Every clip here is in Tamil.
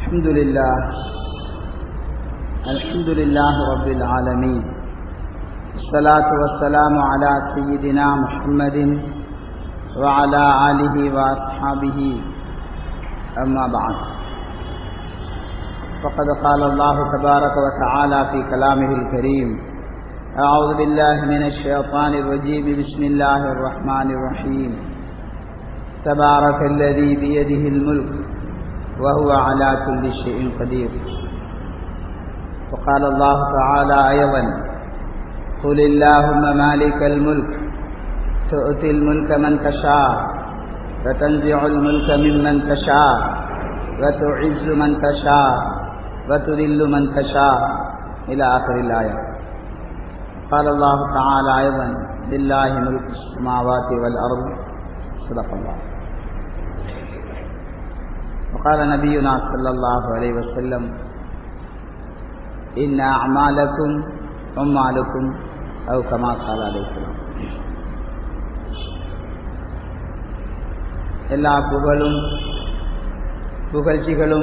الحمد لله الحمد لله رب العالمين الصلاة والسلام على سيدنا محمد وعلى آله وأصحابه أما بعد فقد قال الله تبارك وتعالى في كلامه الكريم أعوذ بالله من الشيطان الرجيم بسم الله الرحمن الرحيم تبارك الذي بيده الملك وهو على كل شيء قدير وقال الله تعالى أيضا قل اللهم مالك الملك تؤتي الملك من تشاء وتنزع الملك ممن تشاء وتعز من تشاء وتذل من تشاء إلى آخر الآية قال الله تعالى أيضا لله ملك السماوات والأرض صدق الله وقال نبينا صلى الله عليه وسلم إن أعمالكم أمالكم أو كما قال عليه السلام எல்லா புகழும் புகழ்ச்சிகளும்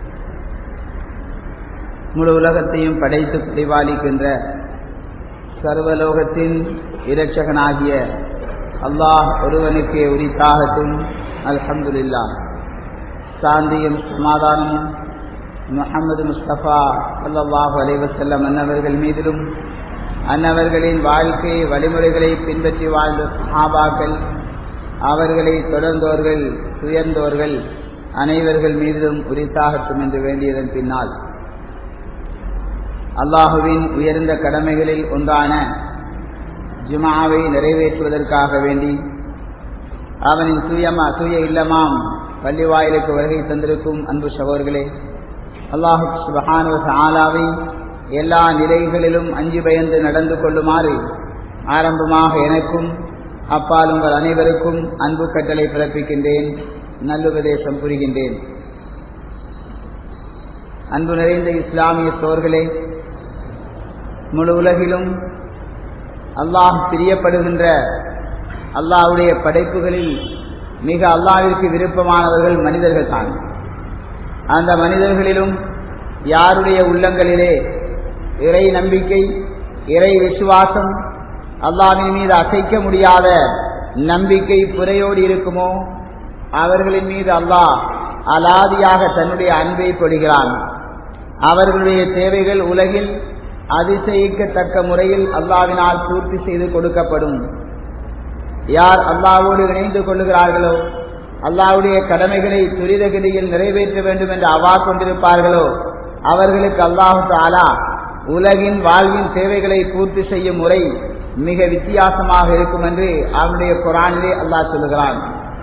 முழு உலகத்தையும் படைத்து பரிபாலிக்கின்ற சர்வலோகத்தின் இரட்சகனாகிய அல்லாஹ் ஒருவனுக்கே உரித்தாகட்டும் அல்ஹம்துலில்லா சாந்தியும் சமாதானமும் முகமது முஸ்தபா அல்லாஹ் அலைவசல்லம் அன்னவர்கள் மீதிலும் அன்னவர்களின் வாழ்க்கை வழிமுறைகளை பின்பற்றி வாழ்ந்த சஹாபாக்கள் அவர்களை தொடர்ந்தோர்கள் துயர்ந்தோர்கள் அனைவர்கள் மீதிலும் உரித்தாகட்டும் என்று வேண்டியதன் பின்னால் அல்லாஹுவின் உயர்ந்த கடமைகளில் ஒன்றான ஜுமாவை நிறைவேற்றுவதற்காக வேண்டி அவனின் தூயமா தூய இல்லமாம் பள்ளி வாயிலுக்கு வருகை தந்திருக்கும் அன்பு சகோதர்களே அல்லாஹு சுபஹானு ஆலாவை எல்லா நிலைகளிலும் அஞ்சு பயந்து நடந்து கொள்ளுமாறு ஆரம்பமாக எனக்கும் அப்பால் உங்கள் அனைவருக்கும் அன்பு கட்டளை பிறப்பிக்கின்றேன் நல்லுபதேசம் புரிகின்றேன் அன்பு நிறைந்த இஸ்லாமிய சோர்களே முழு உலகிலும் அல்லாஹ் பிரியப்படுகின்ற அல்லாஹுடைய படைப்புகளில் மிக அல்லாவிற்கு விருப்பமானவர்கள் மனிதர்கள் தான் அந்த மனிதர்களிலும் யாருடைய உள்ளங்களிலே இறை நம்பிக்கை இறை விசுவாசம் அல்லாவின் மீது அசைக்க முடியாத நம்பிக்கை புறையோடு இருக்குமோ அவர்களின் மீது அல்லாஹ் அலாதியாக தன்னுடைய அன்பை பொடுகிறான் அவர்களுடைய தேவைகள் உலகில் அதிசயிக்கத்தக்க முறையில் அல்லாவினால் பூர்த்தி செய்து கொடுக்கப்படும் யார் அல்லாவோடு இணைந்து கொள்ளுகிறார்களோ அல்லாவுடைய கடமைகளை துரிதகதியில் நிறைவேற்ற வேண்டும் என்று அவா கொண்டிருப்பார்களோ அவர்களுக்கு அல்லாஹு தாலா உலகின் வாழ்வின் தேவைகளை பூர்த்தி செய்யும் முறை மிக வித்தியாசமாக இருக்கும் என்று அவனுடைய குரானிலே அல்லாஹ் சொல்லுகிறான்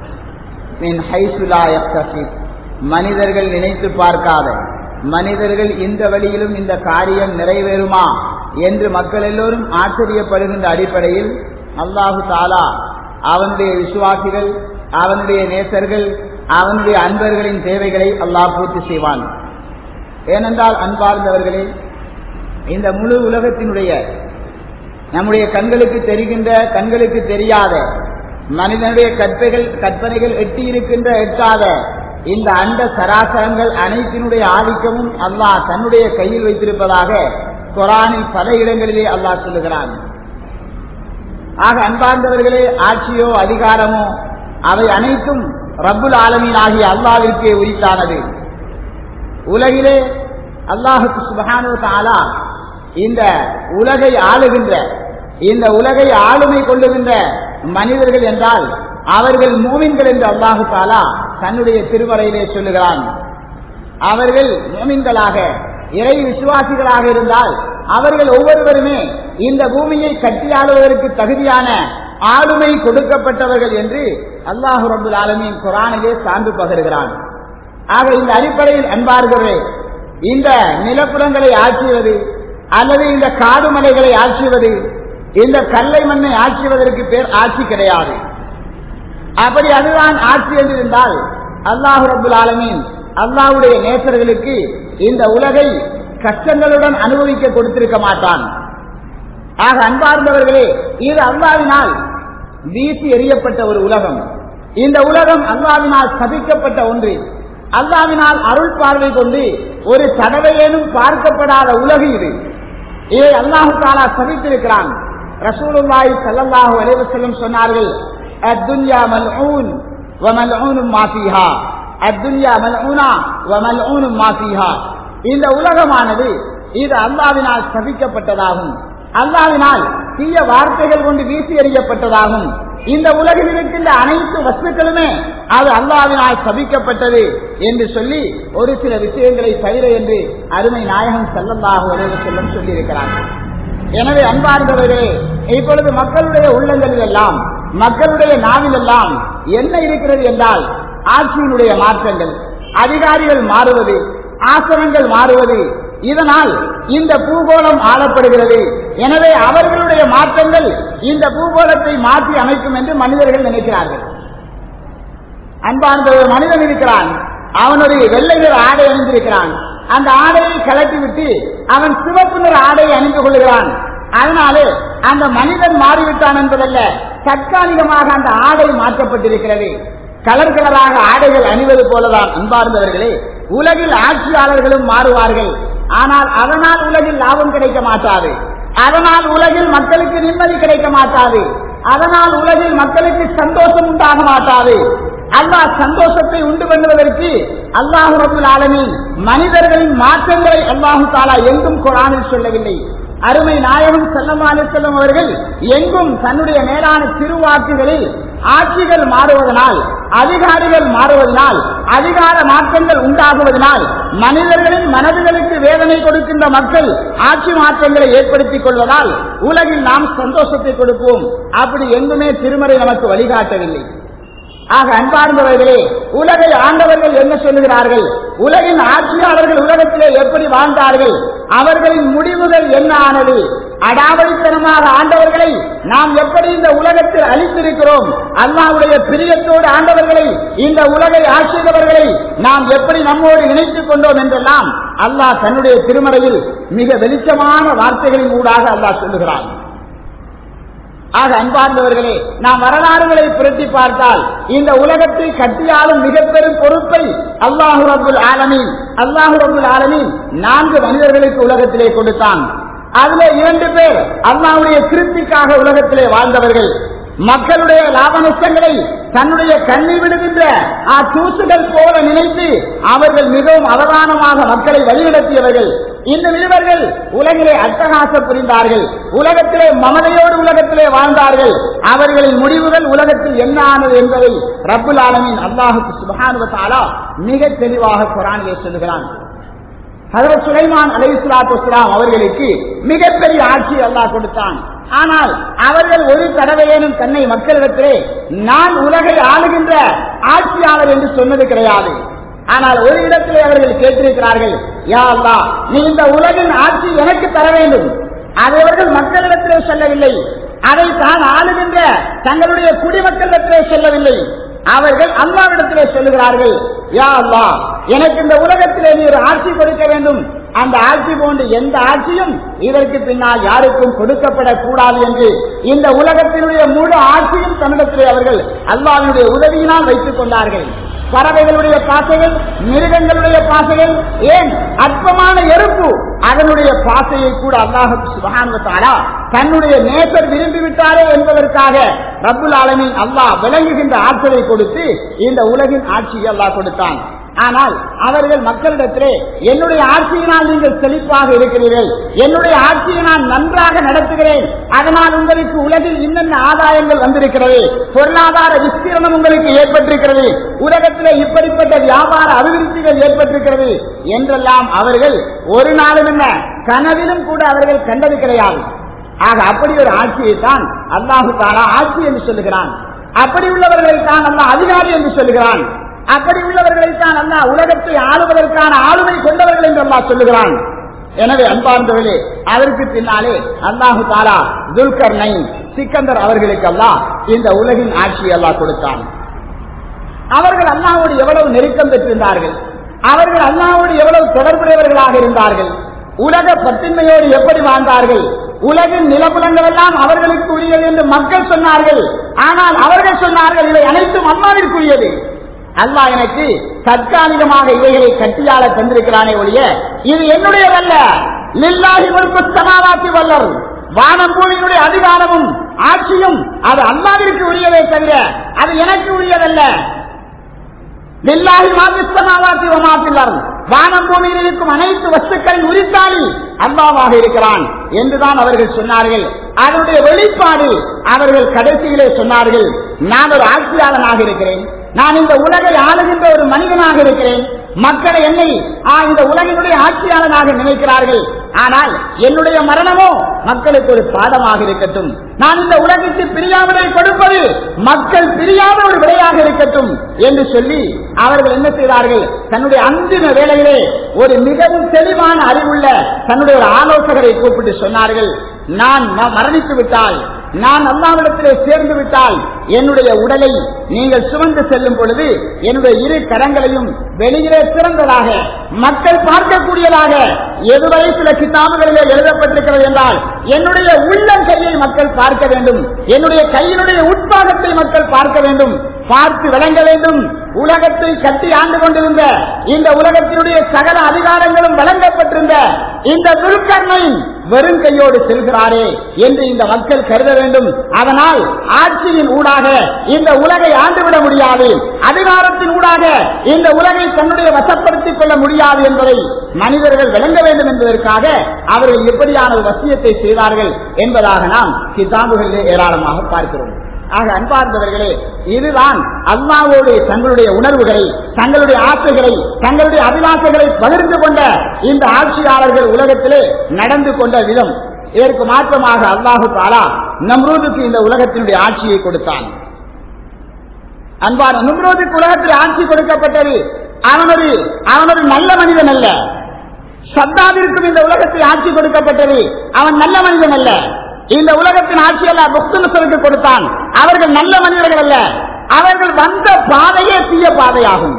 மனிதர்கள் நினைத்து பார்க்காத மனிதர்கள் இந்த வழியிலும் இந்த காரியம் நிறைவேறுமா என்று மக்கள் எல்லோரும் ஆச்சரியப்படுகின்ற அடிப்படையில் அல்லாஹு தாலா அவனுடைய விசுவாசிகள் அவனுடைய நேசர்கள் அவனுடைய அன்பர்களின் தேவைகளை அல்லாஹ் பூர்த்தி செய்வான் ஏனென்றால் அன்பார்ந்தவர்களே இந்த முழு உலகத்தினுடைய நம்முடைய கண்களுக்கு தெரிகின்ற கண்களுக்கு தெரியாத மனிதனுடைய கற்பைகள் கற்பனைகள் எட்டி இருக்கின்ற எட்டாத இந்த அண்ட சராசரங்கள் அனைத்தினுடைய ஆதிக்கமும் அல்லாஹ் தன்னுடைய கையில் வைத்திருப்பதாக குரானில் பல இடங்களிலே அல்லாஹ் சொல்லுகிறான் ஆக அன்பார்ந்தவர்களே ஆட்சியோ அதிகாரமோ அவை அனைத்தும் ரப்புல் ஆலமீன் ஆகிய அல்லாவிற்கே உரித்தானது உலகிலே அல்லாஹுக்கு சுபகானோ தாலா இந்த உலகை ஆளுகின்ற இந்த உலகை ஆளுமை கொள்ளுகின்ற மனிதர்கள் என்றால் அவர்கள் மூமின்கள் என்று அல்லாஹு தாலா தன்னுடைய திருமறையிலே சொல்லுகிறான் அவர்கள் மூமின்களாக இறை விசுவாசிகளாக இருந்தால் அவர்கள் ஒவ்வொருவருமே இந்த பூமியை கட்டியாளுவதற்கு தகுதியான ஆளுமை கொடுக்கப்பட்டவர்கள் என்று அல்லாஹு ரபுல் ஆலமின் குரானிலே சான்று பகருகிறான் ஆக இந்த அடிப்படையில் அன்பார்களே இந்த நிலப்புறங்களை ஆட்சிவது அல்லது இந்த காடு மலைகளை ஆட்சிவது இந்த கல்லை மண்ணை ஆட்சிவதற்கு பேர் ஆட்சி கிடையாது அப்படி அதுதான் ஆட்சி என்று இருந்தால் அல்லாஹு ரபுல் ஆலமீன் அல்லாஹுடைய நேசர்களுக்கு இந்த உலகை கஷ்டங்களுடன் அனுபவிக்க கொடுத்திருக்க மாட்டான் ஆக அன்பார்ந்தவர்களே இது அல்லாவினால் வீசி எறியப்பட்ட ஒரு உலகம் இந்த உலகம் அல்லாவினால் சபிக்கப்பட்ட ஒன்று அல்லாவினால் அருள் பார்வை கொண்டு ஒரு தடவையேனும் பார்க்கப்படாத உலகு இது இதை அல்லாஹு தாலா சபித்திருக்கிறான் ரசூலுல்லாஹி ஸல்லல்லாஹு அலைஹி வஸல்லம் சொன்னார்கள் அத்துன்யா மல்ஊன் வ மல்ஊனும் மா ஃபீஹா அத்துன்யா மல்ஊனா வ மல்ஊனும் மா ஃபீஹா இந்த உலகமானது இது அல்லாவினால் சபிக்கப்பட்டதாகும் அல்லாவினால் தீய வார்த்தைகள் கொண்டு வீசி எறியப்பட்டதாகும் இந்த உலகில் இருக்கின்ற அனைத்து வஸ்துக்களுமே அது அல்லாவினால் சபிக்கப்பட்டது என்று சொல்லி ஒரு சில விஷயங்களை தவிர என்று அருமை நாயகம் செல்லந்தாக ஒரே செல்லம் சொல்லியிருக்கிறார்கள் எனவே அன்பார்ந்தவர்களே இப்பொழுது மக்களுடைய உள்ளங்களில் எல்லாம் மக்களுடைய நாவில் எல்லாம் என்ன இருக்கிறது என்றால் ஆட்சியினுடைய மாற்றங்கள் அதிகாரிகள் மாறுவது ஆசனங்கள் மாறுவது இதனால் இந்த பூகோளம் ஆளப்படுகிறது எனவே அவர்களுடைய மாற்றங்கள் இந்த பூகோளத்தை மாற்றி அமைக்கும் என்று மனிதர்கள் நினைக்கிறார்கள் அன்பார்ந்த ஒரு மனிதன் இருக்கிறான் அவன் ஒரு வெள்ளை நிற ஆடை அணிந்திருக்கிறான் அந்த ஆடையை கலட்டி விட்டு அவன் சிவப்பு நிற ஆடையை அணிந்து கொள்கிறான் அதனாலே அந்த மனிதன் மாறிவிட்டான் என்பதல்ல தற்காலிகமாக அந்த ஆடை மாற்றப்பட்டிருக்கிறது கலர் கலராக ஆடைகள் அணிவது போலதான் அன்பார்ந்தவர்களே உலகில் ஆட்சியாளர்களும் மாறுவார்கள் ஆனால் அதனால் உலகில் லாபம் கிடைக்க மாட்டாது அதனால் உலகில் மக்களுக்கு நிம்மதி கிடைக்க மாட்டாது அதனால் உலகில் மக்களுக்கு சந்தோஷம் உண்டாக மாட்டாது அல்லாஹ் சந்தோஷத்தை உண்டு பண்ணுவதற்கு அல்லாஹு ரபுல் ஆலமின் மனிதர்களின் மாற்றங்களை அல்லாஹு தாலா எங்கும் குரானில் சொல்லவில்லை அருமை நாயகம் செல்லமாலி செல்லும் அவர்கள் எங்கும் தன்னுடைய மேலான திருவாக்குகளில் ஆட்சிகள் மாறுவதனால் அதிகாரிகள் மாறுவதனால் அதிகார மாற்றங்கள் உண்டாகுவதனால் மனிதர்களின் மனதுகளுக்கு வேதனை கொடுக்கின்ற மக்கள் ஆட்சி மாற்றங்களை ஏற்படுத்திக் கொள்வதால் உலகில் நாம் சந்தோஷத்தை கொடுப்போம் அப்படி எங்குமே திருமறை நமக்கு வழிகாட்டவில்லை ஆக அன்பார்ந்தவர்களே உலகை ஆண்டவர்கள் என்ன சொல்லுகிறார்கள் உலகின் ஆட்சியாளர்கள் உலகத்திலே எப்படி வாழ்ந்தார்கள் அவர்களின் முடிவுகள் என்ன ஆனது அடாவடித்தனமாக ஆண்டவர்களை நாம் எப்படி இந்த உலகத்தில் அழித்திருக்கிறோம் அல்லாவுடைய பிரியத்தோடு ஆண்டவர்களை இந்த உலகை ஆட்சியவர்களை நாம் எப்படி நம்மோடு இணைத்துக் கொண்டோம் என்றெல்லாம் அல்லாஹ் தன்னுடைய திருமறையில் மிக வெளிச்சமான வார்த்தைகளின் ஊடாக அல்லாஹ் சொல்லுகிறான் ஆக அன்பார்ந்தவர்களே நாம் வரலாறுகளை புரட்டி பார்த்தால் இந்த உலகத்தை கட்டியாலும் மிக பெரும் பொறுப்பை அல்லாஹு ரபுல் ஆலமீன் அல்லாஹு ரபுல் ஆலமீன் நான்கு மனிதர்களுக்கு உலகத்திலே கொடுத்தான் அதுல இரண்டு பேர் அல்லாவுடைய திருப்திக்காக உலகத்திலே வாழ்ந்தவர்கள் மக்களுடைய லாப நஷ்டங்களை தன்னுடைய கண்ணி விடுகின்ற தூசுகள் போல நினைத்து அவர்கள் மிகவும் அவதானமாக மக்களை வழிநடத்தியவர்கள் இந்த இருவர்கள் உலகிலே அட்டகாசம் புரிந்தார்கள் உலகத்திலே மமதையோடு உலகத்திலே வாழ்ந்தார்கள் அவர்களின் முடிவுகள் உலகத்தில் என்ன ஆனது என்பதை ரப்புல் ஆலமின் அல்லாஹுக்கு சுபகானுவத்தாலா மிக தெளிவாக குரானிலே சொல்லுகிறான் ஹதரத் சுலைமான் அலை இஸ்லாத்து வஸ்லாம் அவர்களுக்கு மிகப்பெரிய ஆட்சி அல்லாஹ் கொடுத்தான் ஆனால் அவர்கள் ஒரு தடவையேனும் தன்னை மக்களிடத்திலே நான் உலகை ஆளுகின்ற ஆட்சியாளர் என்று சொன்னது கிடையாது ஆனால் ஒரு இடத்திலே அவர்கள் கேட்டிருக்கிறார்கள் யா அல்லா நீ இந்த உலகின் ஆட்சி எனக்கு தர வேண்டும் அதை அவர்கள் மக்களிடத்திலே சொல்லவில்லை அதை தான் ஆளுகின்ற தங்களுடைய குடிமக்களிடத்திலே சொல்லவில்லை அவர்கள் அல்லாவிடத்திலே சொல்லுகிறார்கள் யா அல்லா எனக்கு இந்த உலகத்திலே நீ ஒரு ஆட்சி கொடுக்க வேண்டும் அந்த ஆட்சி போன்று எந்த ஆட்சியும் இதற்கு பின்னால் யாருக்கும் கொடுக்கப்படக்கூடாது என்று இந்த உலகத்தினுடைய முழு ஆட்சியும் தமிழகத்திலே அவர்கள் அல்லாவினுடைய உதவியினால் வைத்துக் கொண்டார்கள் பறவைகளுடைய பாசைகள் மிருகங்களுடைய பாசைகள் ஏன் அற்பமான எறும்பு அதனுடைய பாசையை கூட அல்லாஹு சுபகான்வத்தாரா தன்னுடைய நேசர் விரும்பி விட்டாரே என்பதற்காக ரப்புல் ஆலமின் அல்லாஹ் விளங்குகின்ற ஆற்றலை கொடுத்து இந்த உலகின் ஆட்சியை அல்லாஹ் கொடுத்தான் ஆனால் அவர்கள் மக்களிடத்திலே என்னுடைய ஆட்சியினால் நீங்கள் செழிப்பாக இருக்கிறீர்கள் என்னுடைய ஆட்சியை நான் நன்றாக நடத்துகிறேன் அதனால் உங்களுக்கு உலகில் இன்னென்ன ஆதாயங்கள் வந்திருக்கிறது பொருளாதார விஸ்தீரணம் உங்களுக்கு ஏற்பட்டிருக்கிறது உலகத்திலே இப்படிப்பட்ட வியாபார அபிவிருத்திகள் ஏற்பட்டிருக்கிறது என்றெல்லாம் அவர்கள் ஒரு நாளும் என்ன கனவிலும் கூட அவர்கள் கண்டது கிடையாது ஆக அப்படி ஒரு ஆட்சியை தான் அல்லாஹு தாலா ஆட்சி என்று சொல்லுகிறான் அப்படி உள்ளவர்களை தான் அல்லாஹ் அதிகாரி என்று சொல்லுகிறான் அப்படி உள்ளவர்களைத்தான் அல்லா உலகத்தை ஆளுவதற்கான ஆளுமை கொண்டவர்கள் என்று அல்லா சொல்லுகிறான் எனவே அன்பார்ந்தவர்களே அதற்கு பின்னாலே அல்லாஹு தாலா துல்கர் நை சிக்கந்தர் அவர்களுக்கு அல்லா இந்த உலகின் ஆட்சியை அல்லா கொடுத்தான் அவர்கள் அல்லாவோடு எவ்வளவு நெருக்கம் பெற்றிருந்தார்கள் அவர்கள் அல்லாவோடு எவ்வளவு தொடர்புடையவர்களாக இருந்தார்கள் உலக பத்தின்மையோடு எப்படி வாழ்ந்தார்கள் உலகின் நிலப்புலங்கள் எல்லாம் அவர்களுக்கு உரியது என்று மக்கள் சொன்னார்கள் ஆனால் அவர்கள் சொன்னார்கள் இவை அனைத்தும் அல்லாவிற்குரியது அல்லாஹ் எனக்கு தற்காலிகமாக இவைகளை கட்டியாள தந்திருக்கிறானே ஒழிய இது என்னுடையதல்ல லில்லாஹி முழுக்கு சமாவாசி வல்லர் வானம் பூமியினுடைய அதிகாரமும் ஆட்சியும் அது அல்லாவிற்கு உரியதே தவிர அது எனக்கு உரியதல்ல லில்லாஹி மாபிஸ்தமாவாசி வமாபில்லர் வானம் பூமியில் இருக்கும் அனைத்து வஸ்துக்களின் உரித்தாளி அல்லாவாக இருக்கிறான் என்றுதான் அவர்கள் சொன்னார்கள் அதனுடைய வெளிப்பாடு அவர்கள் கடைசியிலே சொன்னார்கள் நான் ஒரு ஆட்சியாளனாக இருக்கிறேன் நான் இந்த உலகை ஆளுகின்ற ஒரு மனிதனாக இருக்கிறேன் மக்களை என்னை ஆ, இந்த உலகினுடைய ஆட்சியாளனாக நினைக்கிறார்கள் ஆனால் என்னுடைய மரணமோ மக்களுக்கு ஒரு பாடமாக இருக்கட்டும் நான் இந்த உலகிற்கு பிரியாமலை கொடுப்பது மக்கள் பிரியாத ஒரு விடையாக இருக்கட்டும் என்று சொல்லி அவர்கள் என்ன செய்தார்கள் தன்னுடைய அந்திம வேளையிலே ஒரு மிகவும் தெளிவான அறிவுள்ள தன்னுடைய ஒரு ஆலோசகரை கூப்பிட்டு சொன்னார்கள் நான் ம- மரணித்து விட்டால் நான் அல்லாவிடத்திலே சேர்ந்து விட்டால் என்னுடைய உடலை நீங்கள் சுமந்து செல்லும் பொழுது என்னுடைய இரு கரங்களையும் வெளியிலே சிறந்ததாக மக்கள் பார்க்கக்கூடியதாக எதுவரை சில கிதாபுகளிலே எழுதப்பட்டிருக்கிறது என்றால் என்னுடைய உள்ளம் கையை மக்கள் பார்க்க வேண்டும் என்னுடைய கையினுடைய உட்பாகத்தை மக்கள் பார்க்க வேண்டும் பார்த்து விளங்க வேண்டும் உலகத்தை கட்டி ஆண்டு கொண்டிருந்த இந்த உலகத்தினுடைய சகல அதிகாரங்களும் வழங்கப்பட்டிருந்த இந்த துருக்கர்ணை வெறும் கையோடு செல்கிறாரே என்று இந்த மக்கள் கருத வேண்டும் அதனால் ஆட்சியின் ஊடாக இந்த உலகை ஆண்டுவிட முடியாது அதிகாரத்தின் ஊடாக இந்த உலகை தன்னுடைய வசப்படுத்திக் கொள்ள முடியாது என்பதை மனிதர்கள் விளங்க வேண்டும் என்பதற்காக அவர்கள் எப்படியான ஒரு வசியத்தை செய்தார்கள் என்பதாக நாம் கிதாபுகளிலே ஏராளமாக பார்க்கிறோம் ஆக அன்பார்ந்தவர்களே இதுதான் அல்லாவோடு தங்களுடைய உணர்வுகளை தங்களுடைய ஆசைகளை தங்களுடைய அபிலாசைகளை பகிர்ந்து கொண்ட இந்த ஆட்சியாளர்கள் உலகத்திலே நடந்து கொண்ட விதம் இதற்கு மாற்றமாக அல்லாஹு தாலா நம்ரூதுக்கு இந்த உலகத்தினுடைய ஆட்சியை கொடுத்தான் அன்பான நும்ரோதுக்கு உலகத்தில் ஆட்சி கொடுக்கப்பட்டது அவனொரு அவனொரு நல்ல மனிதன் அல்ல சத்தாவிற்கும் இந்த உலகத்தில் ஆட்சி கொடுக்கப்பட்டது அவன் நல்ல மனிதன் அல்ல இந்த உலகத்தின் ஆட்சி அல்ல புக்துனசருக்கு கொடுத்தான் அவர்கள் நல்ல மனிதர்கள் அல்ல அவர்கள் வந்த பாதையே தீய பாதையாகும்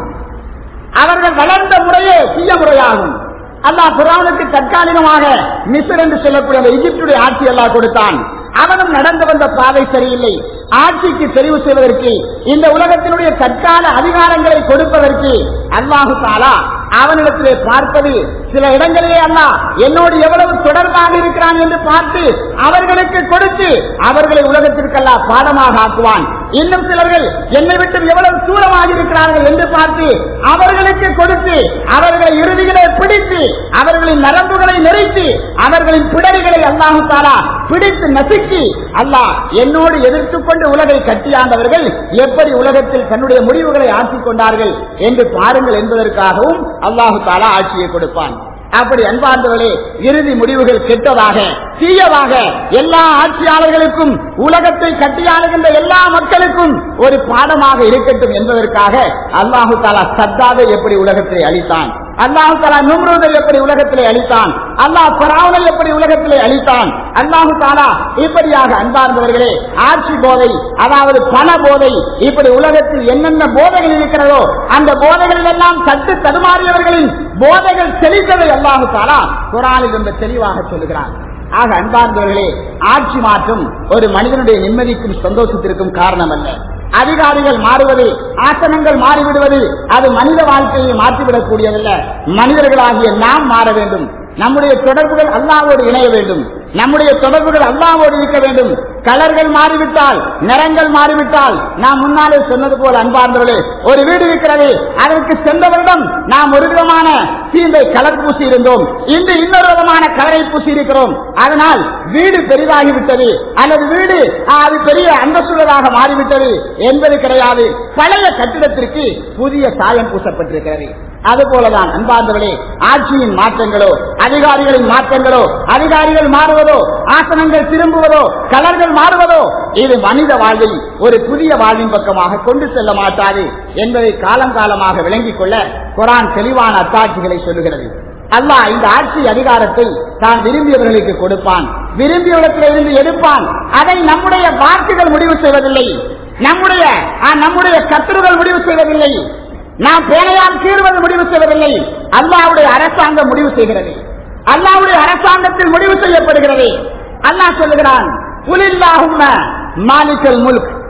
அவர்கள் வளர்ந்த முறையே தீய முறையாகும் அல்லாஹ் புராணுக்கு தற்காலிகமாக மிஸ்ர் என்று சொல்லக்கூடிய அந்த எகிப்துடைய ஆட்சி அல்லாஹ் கொடுத்தான் அவனும் நடந்து வந்த பாதை சரியில்லை ஆட்சிக்கு தெரிவு செய்வதற்கு இந்த உலகத்தினுடைய தற்கால அதிகாரங்களை கொடுப்பதற்கு அல்லாஹு தாலா அவனிடத்திலே பார்ப்பது சில இடங்களிலே அல்ல என்னோடு எவ்வளவு தொடர்பாக இருக்கிறான் என்று பார்த்து அவர்களுக்கு கொடுத்து அவர்களை உலகத்திற்கெல்லாம் பாடமாக ஆக்குவான் இன்னும் சிலர்கள் என்னை விட்டு எவ்வளவு தூரமாக இருக்கிறார்கள் என்று பார்த்து அவர்களுக்கு கொடுத்து அவர்களை இறுதியிலே பிடித்து அவர்களின் நரம்புகளை நெறித்து அவர்களின் பிடரிகளை அல்லாஹு தாலா பிடித்து நசுக்கி அல்லாஹ் என்னோடு எதிர்த்துக் கொண்டு உலகை கட்டியாண்டவர்கள் எப்படி உலகத்தில் தன்னுடைய முடிவுகளை ஆற்றிக் கொண்டார்கள் என்று பாருங்கள் என்பதற்காகவும் அல்லாஹு தாலா ஆட்சியை கொடுப்பான் அப்படி அன்பார்ந்தவர்களே இறுதி முடிவுகள் கெட்டதாக தீயதாக எல்லா ஆட்சியாளர்களுக்கும் உலகத்தை கட்டியாளுகின்ற எல்லா மக்களுக்கும் ஒரு பாடமாக இருக்கட்டும் என்பதற்காக அல்லாஹு தாலா சத்தாவை எப்படி உலகத்தை அளித்தான் அல்லாஹு தாலா நும்ருதை எப்படி உலகத்திலே அளித்தான் அல்லாஹ் பராவனை எப்படி உலகத்திலே அளித்தான் அல்லாஹு தாலா இப்படியாக அன்பார்ந்தவர்களே ஆட்சி போதை அதாவது பண போதை இப்படி உலகத்தில் என்னென்ன போதைகள் இருக்கிறதோ அந்த போதைகளில் எல்லாம் தட்டு தடுமாறியவர்களின் போதைகள் தெளித்ததை அல்லாஹு தாலா குரானில் ரொம்ப தெளிவாக சொல்லுகிறார் ஆக அன்பார்ந்தவர்களே ஆட்சி மாற்றம் ஒரு மனிதனுடைய நிம்மதிக்கும் சந்தோஷத்திற்கும் காரணம் அல்ல அதிகாரிகள் மாறுவது ஆசனங்கள் மாறிவிடுவது அது மனித வாழ்க்கையை மாற்றிவிடக்கூடியதல்ல மனிதர்களாகிய நாம் மாற வேண்டும் நம்முடைய தொடர்புகள் அல்லாவோடு இணைய வேண்டும் நம்முடைய தொடர்புகள் அல்லாவோடு இருக்க வேண்டும் கலர்கள் மாறிவிட்டால் நிறங்கள் மாறிவிட்டால் நாம் முன்னாலே சொன்னது போல அன்பார்ந்தவர்களே ஒரு வீடு இருக்கிறது அதற்கு சென்ற வருடம் நாம் ஒரு விதமான சீந்தை கலர் பூசி இருந்தோம் இன்று இன்னொரு விதமான கலரை பூசி இருக்கிறோம் அதனால் வீடு பெரிதாகிவிட்டது அல்லது வீடு ஆ, அது பெரிய அந்தஸ்துள்ளதாக மாறிவிட்டது என்பது கிடையாது பழைய கட்டிடத்திற்கு புதிய சாயம் பூசப்பட்டிருக்கிறது அதுபோலதான் அன்பார்ந்தவர்களே ஆட்சியின் மாற்றங்களோ அதிகாரிகளின் மாற்றங்களோ அதிகாரிகள் மாறுவதோ ஆசனங்கள் திரும்புவதோ கலர்கள் மாறுவதோ இது மனித வாழ்வை ஒரு புதிய வாழ்வின் பக்கமாக கொண்டு செல்ல மாட்டாது என்பதை காலம் காலமாக விளங்கிக் கொள்ள குரான் தெளிவான அத்தாட்சிகளை சொல்லுகிறது அல்லாஹ் இந்த ஆட்சி அதிகாரத்தை தான் விரும்பியவர்களுக்கு கொடுப்பான் விரும்பியவர்களிடத்திலிருந்து எடுப்பான் அதை நம்முடைய வாக்குகள் முடிவு செய்வதில்லை நம்முடைய ஆ, நம்முடைய கத்தர்கள் முடிவு செய்வதில்லை நாம் பேனையால் கீறுவது முடிவு செய்வதில்லை அல்லாவுடைய அரசாங்கம் முடிவு செய்கிறது அல்லாவுடைய அரசாங்கத்தில் முடிவு செய்யப்படுகிறது அல்லாஹ் சொல்லுகிறான் புலில்லாகும் மாலிக்கல் முல்க்